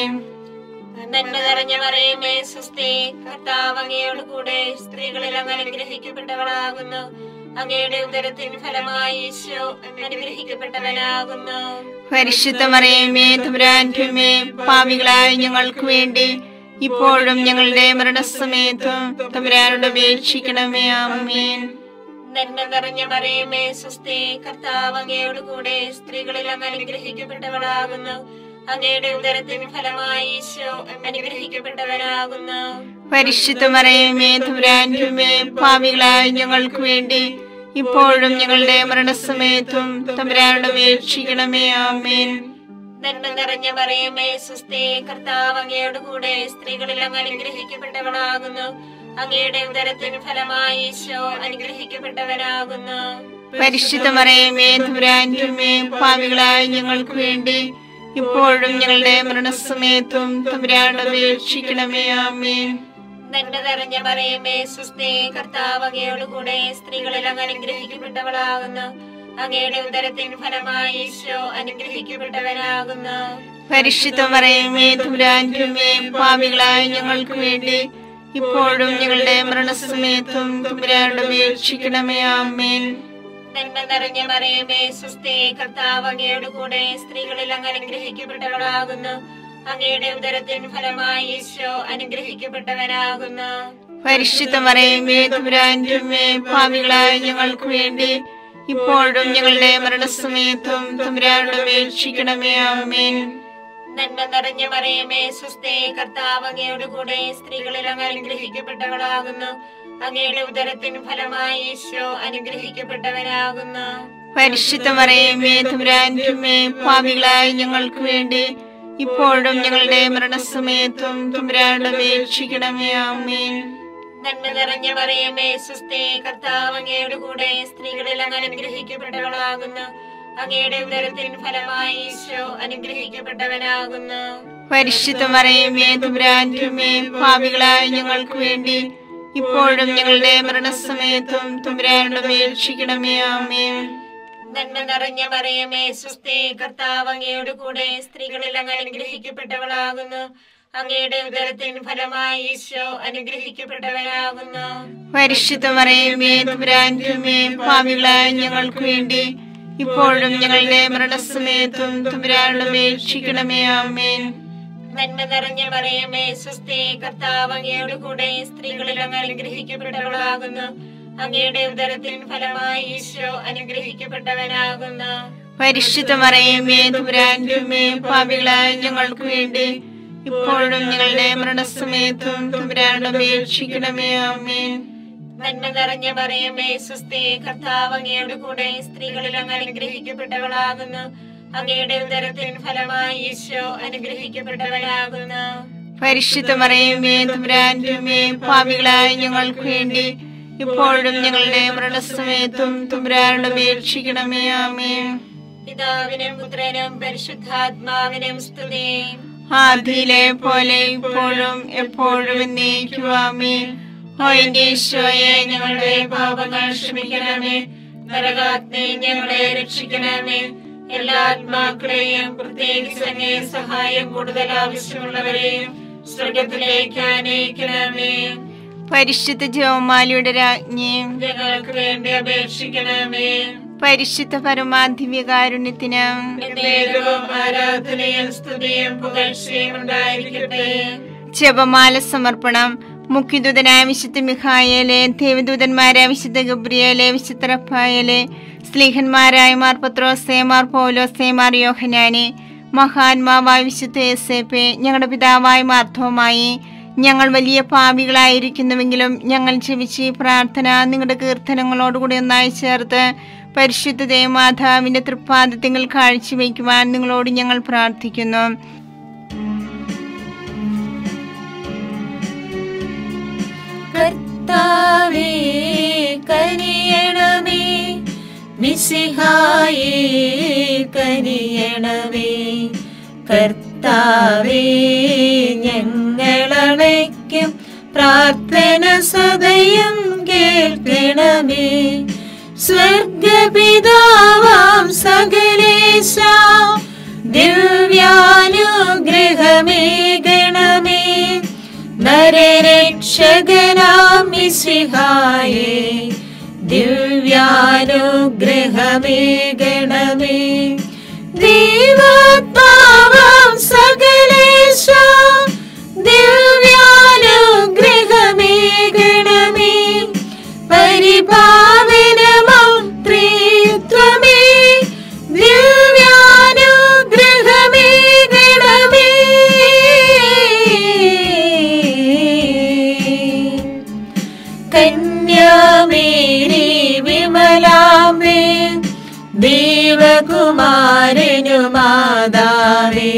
നന്മ നിറഞ്ഞ മറിയമേ സുസ്ഥി കർത്താവ് അങ്ങയോട് കൂടെ സ്ത്രീകളിൽ അങ്ങ് അനുഗ്രഹിക്കപ്പെട്ടവളാകുന്നു അങ്ങയുടെ ഉദരത്തിൻ ഫലമായി ഈശോ അനുഗ്രഹിക്കപ്പെട്ടവനാകുന്നു പരിശുദ്ധ മറിയമേ തമ്പുരാൻമേ പാവികളായ ഞങ്ങൾക്ക് വേണ്ടി ഇപ്പോഴും ഞങ്ങളുടെ മരണസമയത്തും തമ്പുരാനോട് അപേക്ഷിക്കണമേ ആമേൻ നന്മ നിറഞ്ഞ മറിയമേ സുസ്ഥി കർത്താവ് അങ്ങയോട് കൂടെ സ്ത്രീകളിൽ അങ്ങ് അനുഗ്രഹിക്കപ്പെട്ടവളാകുന്നു അങ്ങയുടെ ഉദരത്തിൻ ഫലമായി ഈശോ അനുഗ്രഹിക്കപ്പെട്ടവനാകുന്നു പരിശുദ്ധ മറിയമേ തമ്പുരാൻമേ പാവികളായ ഞങ്ങൾക്ക് വേണ്ടി ഇപ്പോഴും ഞങ്ങളുടെ മരണസമയത്തും തമ്പുരാനോട് അപേക്ഷിക്കണമേ ആമേൻ നന്മ നിറഞ്ഞ മറിയമേ സുസ്ഥി കർത്താവ് അങ്ങയോട് കൂടെ സ്ത്രീകളിൽ അങ്ങ് അനുഗ്രഹിക്കപ്പെട്ടവളാകുന്നു അങ്ങയുടെ ഉദരത്തിൻ ഫലമായി ഈശോ അനുഗ്രഹിക്കപ്പെട്ടവനാകുന്നു പരിശുദ്ധ മറിയമേ തമ്പുരാൻമേ പാവികളായ ഞങ്ങൾക്ക് വേണ്ടി ഇപ്പോഴും ഞങ്ങളുടെ മരണസമയത്തും തമ്പുരാനോട് അപേക്ഷിക്കണമേ ആമേൻ നന്മ നിറഞ്ഞ മറിയമേ സുസ്ഥി കർത്താവ് അങ്ങയോട് കൂടെ സ്ത്രീകളിൽ അങ്ങ് അനുഗ്രഹിക്കപ്പെട്ടവളാകുന്നു അങ്ങയുടെ ഉദരത്തിൻ ഫലമായി ഈശോ അനുഗ്രഹിക്കപ്പെട്ടവനാകുന്നു പരിശുദ്ധ മറിയമേ തമ്പുരാൻമേ പാവികളായ ഞങ്ങൾക്ക് വേണ്ടി ഇപ്പോഴും ഞങ്ങളുടെ മരണസമയത്തും തമ്പുരാനോട് അപേക്ഷിക്കണമേ ആമേൻ നന്മ നിറഞ്ഞ മറിയമേ സുസ്ഥി കർത്താവ് അങ്ങയോട് കൂടെ സ്ത്രീകളിൽ അങ്ങ് അനുഗ്രഹിക്കപ്പെട്ടവളാകുന്നു അങ്ങയുടെ ഉദരത്തിൻ ഫലമായി ഈശോ അനുഗ്രഹിക്കപ്പെട്ടവനാകുന്നു പരിശുദ്ധ മറിയമേ തമ്പുരാൻമേ പാവികളായ ഞങ്ങൾക്ക് വേണ്ടി ഇപ്പോഴും ഞങ്ങളുടെ മരണസമയത്തും തമ്പുരാനോട് അപേക്ഷിക്കണമേ ആമേൻ നന്മ നിറഞ്ഞ മറിയമേ സുസ്ഥേ കർത്താവ് അങ്ങയുടെ കൂടെ സ്ത്രീകളിൽ അങ്ങ് അനുഗ്രഹിക്കപ്പെട്ടവളാകുന്നു അങ്ങയുടെ ഉദരത്തിൻ ഫലമായി ഈശോ അനുഗ്രഹിക്കപ്പെട്ടവനാകുന്നു പരിശുദ്ധ മറിയമേ തമ്പുരാൻ്റെ പാപികളായ ഞങ്ങൾക്ക് വേണ്ടി ഇപ്പോഴും ഞങ്ങളുടെ മരണസമയത്തും തമ്പുരാനോട് അപേക്ഷിക്കണമേ ആമേൻ നന്മ നിറഞ്ഞ മറിയമേ സുസ്ഥേ കർത്താവ് അങ്ങയുടെ കൂടെ സ്ത്രീകളിൽ അങ്ങ് അനുഗ്രഹിക്കപ്പെട്ടവളാകുന്നു അങ്ങയുടെ ഉദരത്തിൻ ഫലമായി ഈശോ അനുഗ്രഹിക്കപ്പെട്ടവനാകുന്നു പരിശുദ്ധ മറിയമേ തമ്പുരാൻ്റെ പാപികളായ ഞങ്ങൾക്ക് വേണ്ടി ഇപ്പോഴും ഞങ്ങളുടെ മരണസമയത്തും തമ്പുരാനോട് അപേക്ഷിക്കണമേ ആമേൻ നന്മ നിറഞ്ഞ മറിയമേ സുസ്ഥേ കർത്താവ് അങ്ങയുടെ കൂടെ സ്ത്രീകളിൽ അങ്ങ് അനുഗ്രഹിക്കപ്പെട്ടവളാകുന്നു അങ്ങയുടെ ഉദരത്തിൻ ഫലമായി ഈശോ അനുഗ്രഹിക്കപ്പെട്ടവനാകുന്നു പരിശുദ്ധ മറിയമേ തമ്പുരാൻ്റെ പാപികളായ ഞങ്ങൾക്ക് വേണ്ടി ഇപ്പോഴും ഞങ്ങളുടെ മരണസമയത്തും തമ്പുരാനോട് അപേക്ഷിക്കണമേ ആമേൻ നന്മ നിറഞ്ഞ മറിയമേ സുസ്ഥേ കർത്താവ് അങ്ങയുടെ കൂടെ സ്ത്രീകളിൽ അങ്ങ് അനുഗ്രഹിക്കപ്പെട്ടവളാകുന്നു അങ്ങയുടെ ഉദരത്തിൻ ഫലമായി ഈശോ അനുഗ്രഹിക്കപ്പെട്ടവനാകുന്നു പരിശുദ്ധ മറിയമേ തമ്പുരാൻ്റെ പാപികളായ ഞങ്ങൾക്ക് വേണ്ടി ഇപ്പോഴും ഞങ്ങളുടെ മരണസമയത്തും തമ്പുരാനോട് അപേക്ഷിക്കണമേ ആമേൻ നന്മ നിറഞ്ഞ മറിയമേ സുസ്ഥേ കർത്താവ് അങ്ങയുടെ കൂടെ സ്ത്രീകളിൽ അങ്ങ് അനുഗ്രഹിക്കപ്പെട്ടവളാകുന്നു അങ്ങയുടെ ഉദരത്തിൻ ഫലമായി ഈശോ അനുഗ്രഹിക്കപ്പെട്ടവനാകുന്നു പരിശുദ്ധ മറിയമേ തമ്പുരാൻ്റെ പാപികളായ ഞങ്ങൾക്ക് വേണ്ടി ഇപ്പോഴും ഞങ്ങളുടെ മരണസമയത്തും തമ്പുരാനോട് അപേക്ഷിക്കണമേ ആമേൻ പിതാവിനും പുത്രനും പരിശുദ്ധാത്മാവിനും സ്തുതി ആദിയിലെ പോലെ ഇപ്പോഴും എപ്പോഴും എന്നേക്കുവാമേ ഓ എന്റെ ഈശോയെ ഞങ്ങളുടെ പാപങ്ങൾ ക്ഷമിക്കണമേ നരകാഗ്നി ഞങ്ങളെ രക്ഷിക്കണമേ എല്ലാ ആത്മാക്കളെയും പ്രത്യേകിച്ച് അങ്ങേ സഹായം കൂടുതൽ ആവശ്യമുള്ളവരെയും സ്വർഗത്തിലേക്ക് അനയിക്കണമേ പരിശുദ്ധ ജോമാലിയുടെ രാജ്ഞി ഞങ്ങൾക്ക് വേണ്ടി അപേക്ഷിക്കണമേ പരിശുദ്ധ പരമാധിവ്യകാരുണ്യത്തിന് എന്നേരവും ആരാധനയും സ്തുതിയും പുകഴ്ചയും ഉണ്ടായിരിക്കട്ടെ ജപമാല സമർപ്പണം മുഖ്യദൂതനായ വിശുദ്ധ മിഖായേലെ ദേവദൂതന്മാരായ വിശുദ്ധ ഗബ്രിയേലെ വിശുദ്ധ റഫായേലെ സ്ലീഹന്മാരായ മാർ പത്രോസേ മാർ പൗലോസേ മാർ യോഹനാനെ മഹാത്മാവായ വിശുദ്ധ യേസേപ്പെ ഞങ്ങളുടെ പിതാവായ മാർദ്ധവുമായി ഞങ്ങൾ വലിയ പാപികളായിരിക്കുന്നുവെങ്കിലും ഞങ്ങൾ ജപിച്ച് ഈ പ്രാർത്ഥന നിങ്ങളുടെ കീർത്തനങ്ങളോടുകൂടി ഒന്നായി ചേർത്ത് പരിശുദ്ധ ദേവമാതാവിന്റെ തൃപ്പാദത്യങ്ങൾ കാഴ്ചവെക്കുവാൻ നിങ്ങളോട് ഞങ്ങൾ പ്രാർത്ഥിക്കുന്നു കർത്താവേ കനിയണമേ മിസിഹായേ കനിയണമേ കർത്താവേ ഞങ്ങളണയ്ക്കും പ്രാർത്ഥന സദയം കേൾക്കണമേ സ്വർഗപിതാവാം സകലേശ ദിവ്യാനുഗ്രഹമേ ഗണമേ നരരക്ഷകനാം മിശിഹായേ ദിവ്യാനുഗ്രഹമേ ഗണമേ ദൈവാത്മാവാം സകലേശ ദിവ്യാനുഗ്രഹമേ ഗണമേ പരിപാവനമാം ത്രിത്വമേ ദിവ്യാനുഗ്രഹമേ ഗണമേ കന്യാമേരി വിമലാമേ ദേവകുമാരനു മാതാവേ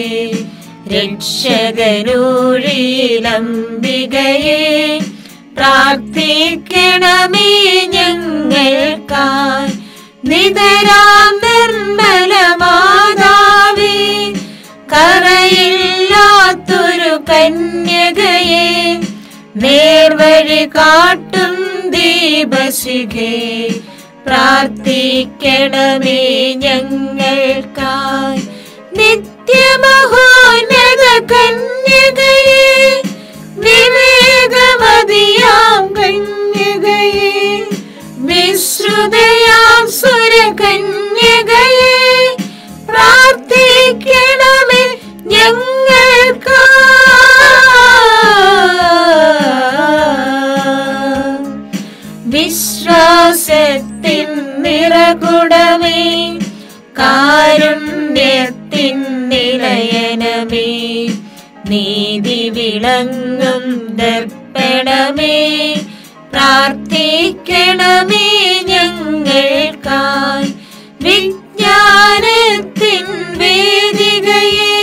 രക്ഷകനൂഴിലംബികയെ പ്രാർത്ഥിക്കണമേ ഞങ്ങൾക്കായി നിതരാം നിർമ്മല മാതാവേ കറയില്ലാത്തൊരു കന്യകയെ നേർവഴി കാട്ടും ദീപശിഖേ പ്രാർത്ഥിക്കണമേ ഞങ്ങൾക്കായി നിത്യമഹോന്നത കന്യകയെ വിവേകമതിയാം കന്യകയെ വിശ്രുതയാം സുരകന്യകയെ പ്രാർത്ഥിക്കണമേ ഞങ്ങൾക്ക് വിശ്വാസത്തിൻ നിറ നിറകുടമേ കാരുണ്യത്തിൻ നിലയനമേ നീതി വിളങ്ങും ദർപ്പണമേ പ്രാർത്ഥിക്കണമേ ഞങ്ങൾക്കായി വിജ്ഞാനത്തിൻ വേദികയെ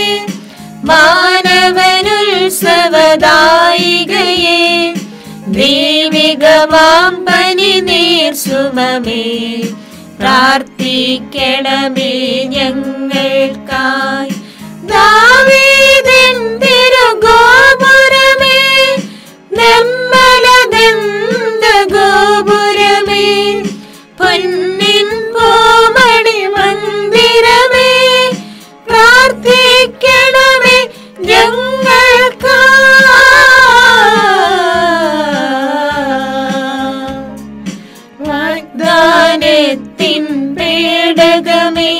മാനവനുത്സവദായികയെ ദൈവികമാം പനി നീർസുമമേ പ്രാർത്ഥിക്കണമേ ഞങ്ങൾക്കായി ദാവീദിൻ തിരുഗോപുരമേ നിർമ്മലദന്ത ഗോപുരമേ പൊന്നിൻ പൂമണി മന്ദിരമേ പ്രാർത്ഥിക്കണമേ ഞങ്ങൾക്കാ വാഗ്ദാനത്തിൻ പേടകമേ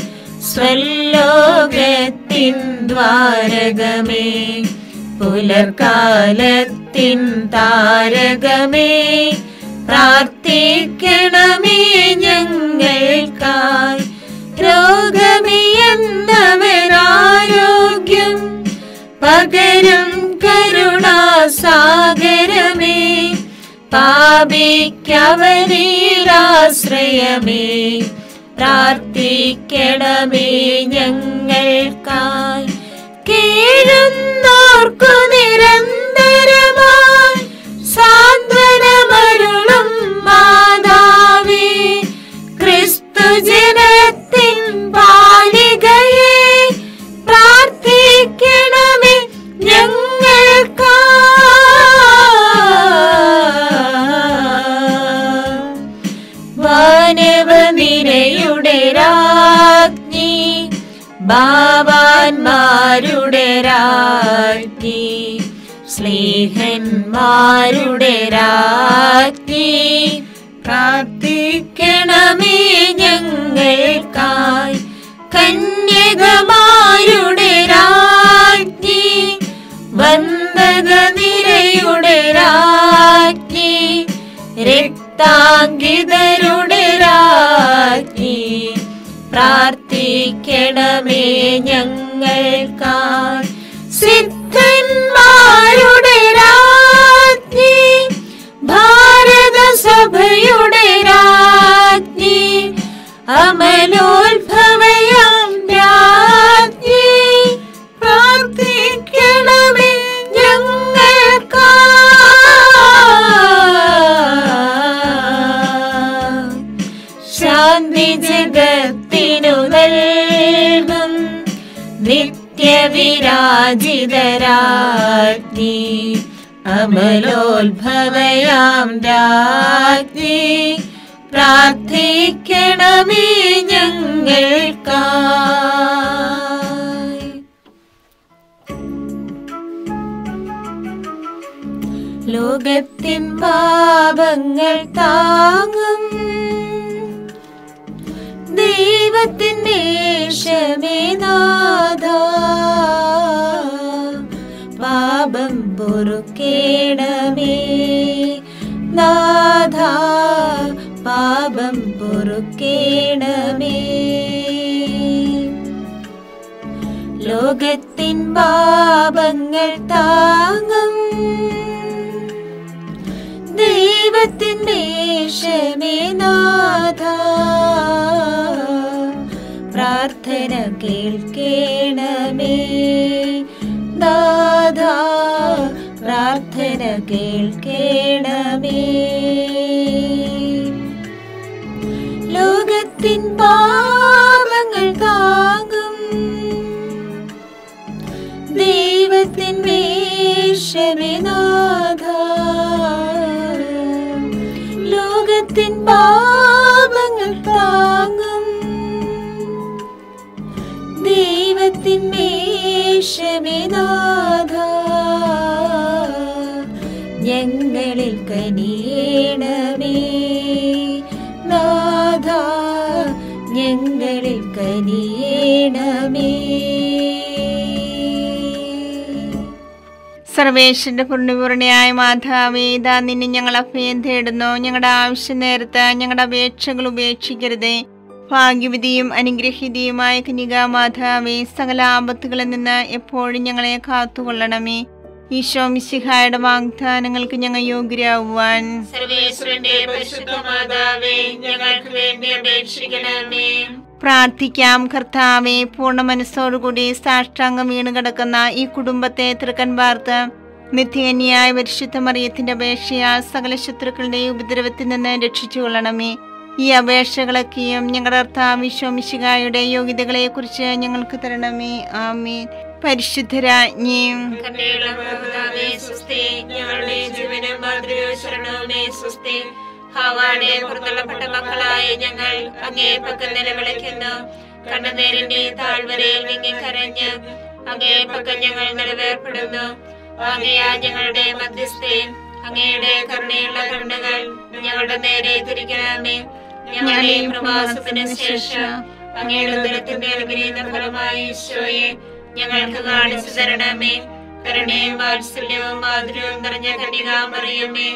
സ്വല്ലോകത്തിൻ ദ്വാരകമേ പുലർക്കാലത്തിൻ താരകമേ പ്രാർത്ഥിക്കണമേ ഞങ്ങൾക്കായി രോഗമിയെന്നവരാരോഗ്യം പകരും കരുണാസാഗരമേ പാപിക്കവനീരാശ്രയമേ പ്രാർത്ഥിക്കണമേ ഞങ്ങൾക്കായി കേഴുന്നോർക്കു നിരന്തരമായി സാന്ത്വനമരുളും മാതാവേ ക്രിസ്തു ജനത്തിൻ പാലികയെ പ്രാർത്ഥിക്കണമേ ഞങ്ങൾക്കാ വാനവനിരയുടെ രാജ്ഞി ബാബാന്മാരുടെ രാജ്ഞി സ്നേഹന്മാരുടെ രാജ്ഞി പ്രാർത്ഥിക്കണമേ ഞങ്ങൾക്കായി കന്യകമാരുടെ രാജ്ഞി വന്ദക നിരയുടെ രാജ്ഞി രക്താങ്കിതരുടെ രാജ്ഞി പ്രാർത്ഥിക്കണമേ ഞങ്ങൾക്കായി സിദ്ധന്മാരുടെ രാജ്ഞി ഭാരത സഭയുടെ രാജ്ഞി അമലോത്ഭവയാം രാജ്ഞി പ്രാർത്ഥിക്കണമേ ഞങ്ങൾക്കായി ശാന്തി ജഗത്തിനു നൽകും നിത്യവിരാജിതരാജ്ഞി അമലോത്ഭവയാം രാജ്ഞി പ്രാർത്ഥിക്കണമേ ഞങ്ങൾക്കായി ലോകത്തിൻ പാപങ്ങൾ താങ്ങും ദൈവത്തിൻ്റെ ക്ഷമേനാഥ പാപം പൊറുക്കേണമേ നാഥ പാപം പൊറുക്കേണമേ ലോകത്തിൻ പാപങ്ങൾ താങ്ങും ദൈവത്തിൻ്റെ ക്ഷമേനാഥ പ്രാർത്ഥന കേൾക്കേണമേ ദാദ പ്രാർത്ഥന കേൾക്കേണമേ ലോകത്തിൻ പാപങ്ങൾ താങ്ങും ദൈവത്തിൻ വേഷമിനാഥ ലോകത്തിൻ പാപങ്ങൾ താങ്ങും ദൈവത്തിൻ വേഷമിനാഥ ഞങ്ങളിൽ കനിയേണമേ നാഥ ഞങ്ങളിൽ കനിയേണമേ സർവേശ്വരന്റെ പൂർണ്ണിപൂർണിയായ മാതാവേ ഇതാ നിന്നെ ഞങ്ങൾ അഭയം തേടുന്നു ഞങ്ങളുടെ ആവശ്യം നേരത്ത് ഞങ്ങളുടെ അപേക്ഷകൾ ഉപേക്ഷിക്കരുതേ ഭാഗ്യവതിയും അനുഗ്രഹീതയുമായ കനികാ മാതാവേ സകല ആപത്തുകളിൽ നിന്ന് എപ്പോഴും ഞങ്ങളെ കാത്തുകൊള്ളണമേ ഈശോ മിശിഹായുടെ വാഗ്ദാനങ്ങൾക്ക് ഞങ്ങൾ യോഗ്യരാകുവാൻ സർവേശ്വരന്റെ പരിശുദ്ധ മാതാവേ ഞങ്ങൾക്ക് വേണ്ടി അപേക്ഷിക്കണമേ പ്രാർത്ഥിക്കാം കർത്താവെ പൂർണ്ണ മനസ്സോടുകൂടി സാഷ്ടാംഗം വീണ് കിടക്കുന്ന ഈ കുടുംബത്തെ തൃക്കൻ പാർത്ത് നിത്യകന്യായ പരിശുദ്ധ മറിയത്തിന്റെ അപേക്ഷയാൽ സകല ശത്രുക്കളുടെയും ഉപദ്രവത്തിൽ നിന്ന് രക്ഷിച്ചു കൊള്ളണമേ ഈ അപേക്ഷകളൊക്കെയും ഞങ്ങളുടെ അർത്ഥാവിശ്വമിശികായുടെ യോഗ്യതകളെ കുറിച്ച് ഞങ്ങൾക്ക് തരണമേ ആമീൻ പരിശുദ്ധരാജ്ഞിയും കണ്ണീളം മാതാവേ സുസ്ഥി ഞങ്ങളുടെ ജീവനും മാതൃകയോ ശരണവുമേ സുസ്ഥി ഹവാടെ പുറത്തള്ളപ്പെട്ട മക്കളായ ഞങ്ങൾ അങ്ങേ പക്കം നിലവിളിക്കുന്നു കണ്ണുനേരിന്റെ താഴ്വരയിൽ വിങ്ങി കരഞ്ഞ് അങ്ങേ പക്കം ഞങ്ങൾ നിലവേർപ്പെടുന്നു ആകയാ ഞങ്ങളുടെ മധ്യസ്ഥേ അങ്ങയുടെ കരുണയുള്ള കണ്ണുകൾ ഞങ്ങളുടെ നേരെ തിരിക്കണമേ ഞങ്ങളുടെ ഈ പ്രവാസത്തിന് ശേഷം അങ്ങയുടെ ദുരത്തിന്റെ അനുഗ്രഹീത ഫലമായി ഈശോയെ ഞങ്ങൾക്ക് കാണിച്ചു തരണമേ കരുണയും വാത്സല്യവും മാധുര്യവും നിറഞ്ഞ കന്യകാമറിയമേ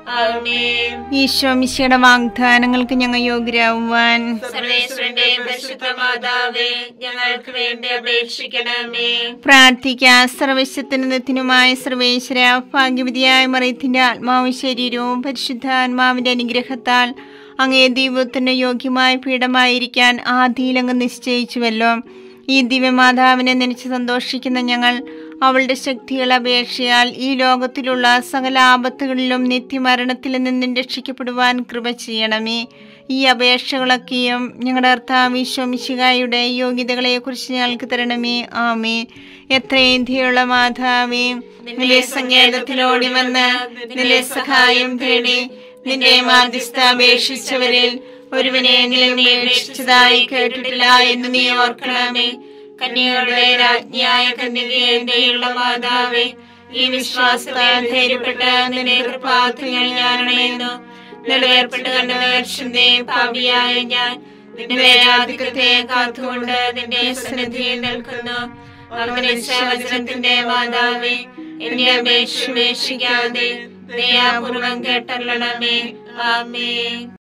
ആമേൻ ഈശോ മിശിയുടെ വാഗ്ദാനങ്ങൾക്ക് ഞങ്ങൾ യോഗ്യരാകുവാൻ സർവേശ്വരന്റെ പരിശുദ്ധ മാതാവേ ഞങ്ങൾക്ക് വേണ്ടി അപേക്ഷിക്കണമേ പ്രാർത്ഥിക്കാം സർവശത്തിനുമായ സർവേശ്വര ഭാഗ്യവതിയായ മറിയത്തിന്റെ ആത്മാവും ശരീരവും പരിശുദ്ധാത്മാവിന്റെ അനുഗ്രഹത്താൽ അങ്ങേ ദൈവത്തിന് യോഗ്യമായ പീഠമായിരിക്കാൻ ആദിയിലങ്ങ് നിശ്ചയിച്ചുവല്ലോ ഈ ദിവ്യമാതാവിനെ നനച്ച് സന്തോഷിക്കുന്ന ഞങ്ങൾ അവളുടെ ശക്തികൾ അപേക്ഷയാൽ ഈ ലോകത്തിലുള്ള സകല ആപത്തുകളിലും നിത്യമരണത്തിൽ നിന്നും രക്ഷിക്കപ്പെടുവാൻ കൃപ ചെയ്യണമേ ഈ അപേക്ഷകളൊക്കെയും ഞങ്ങളുടെ അർത്ഥാവിശ്വമിശികായുടെ യോഗ്യതകളെക്കുറിച്ച് ഞങ്ങൾക്ക് തരണമേ ആമേ എത്രയും ധീയുള്ള മാതാവേ നിന്റെ സങ്കേതത്തിലോടി വന്ന് നിന്റെ സഹായം തേടി നിന്റെ മാധ്യസ്ഥ അപേക്ഷിച്ചവരിൽ ഒരുവനെങ്കിലും നീ അപേക്ഷിച്ചതായി കേട്ടിട്ടില്ല എന്ന് നീ ഓർക്കണമേ കന്യകളുടെ രാജ്ഞിയായ കന്യകയെ ദയുള്ള മാതാവേ ഈ വിശ്വാസത്താൽ ധൈര്യപ്പെട്ട് നിന്റെ കൃപാർത്ഥങ്ങൾ ഞാനണയുന്നു നിലവേർപ്പെട്ട് കണ്ട വേർഷന്റെ പാപിയായ ഞാൻ നിന്റെ ആധിക്യത്തെ കാത്തുകൊണ്ട് നിന്റെ സന്നിധിയിൽ നിൽക്കുന്നു അങ്ങനെ വചനത്തിന്റെ മാതാവേ എന്നെ അപേക്ഷ ഉപേക്ഷിക്കാതെ ദയാപൂർവം കേട്ടല്ലണമേ ആമേ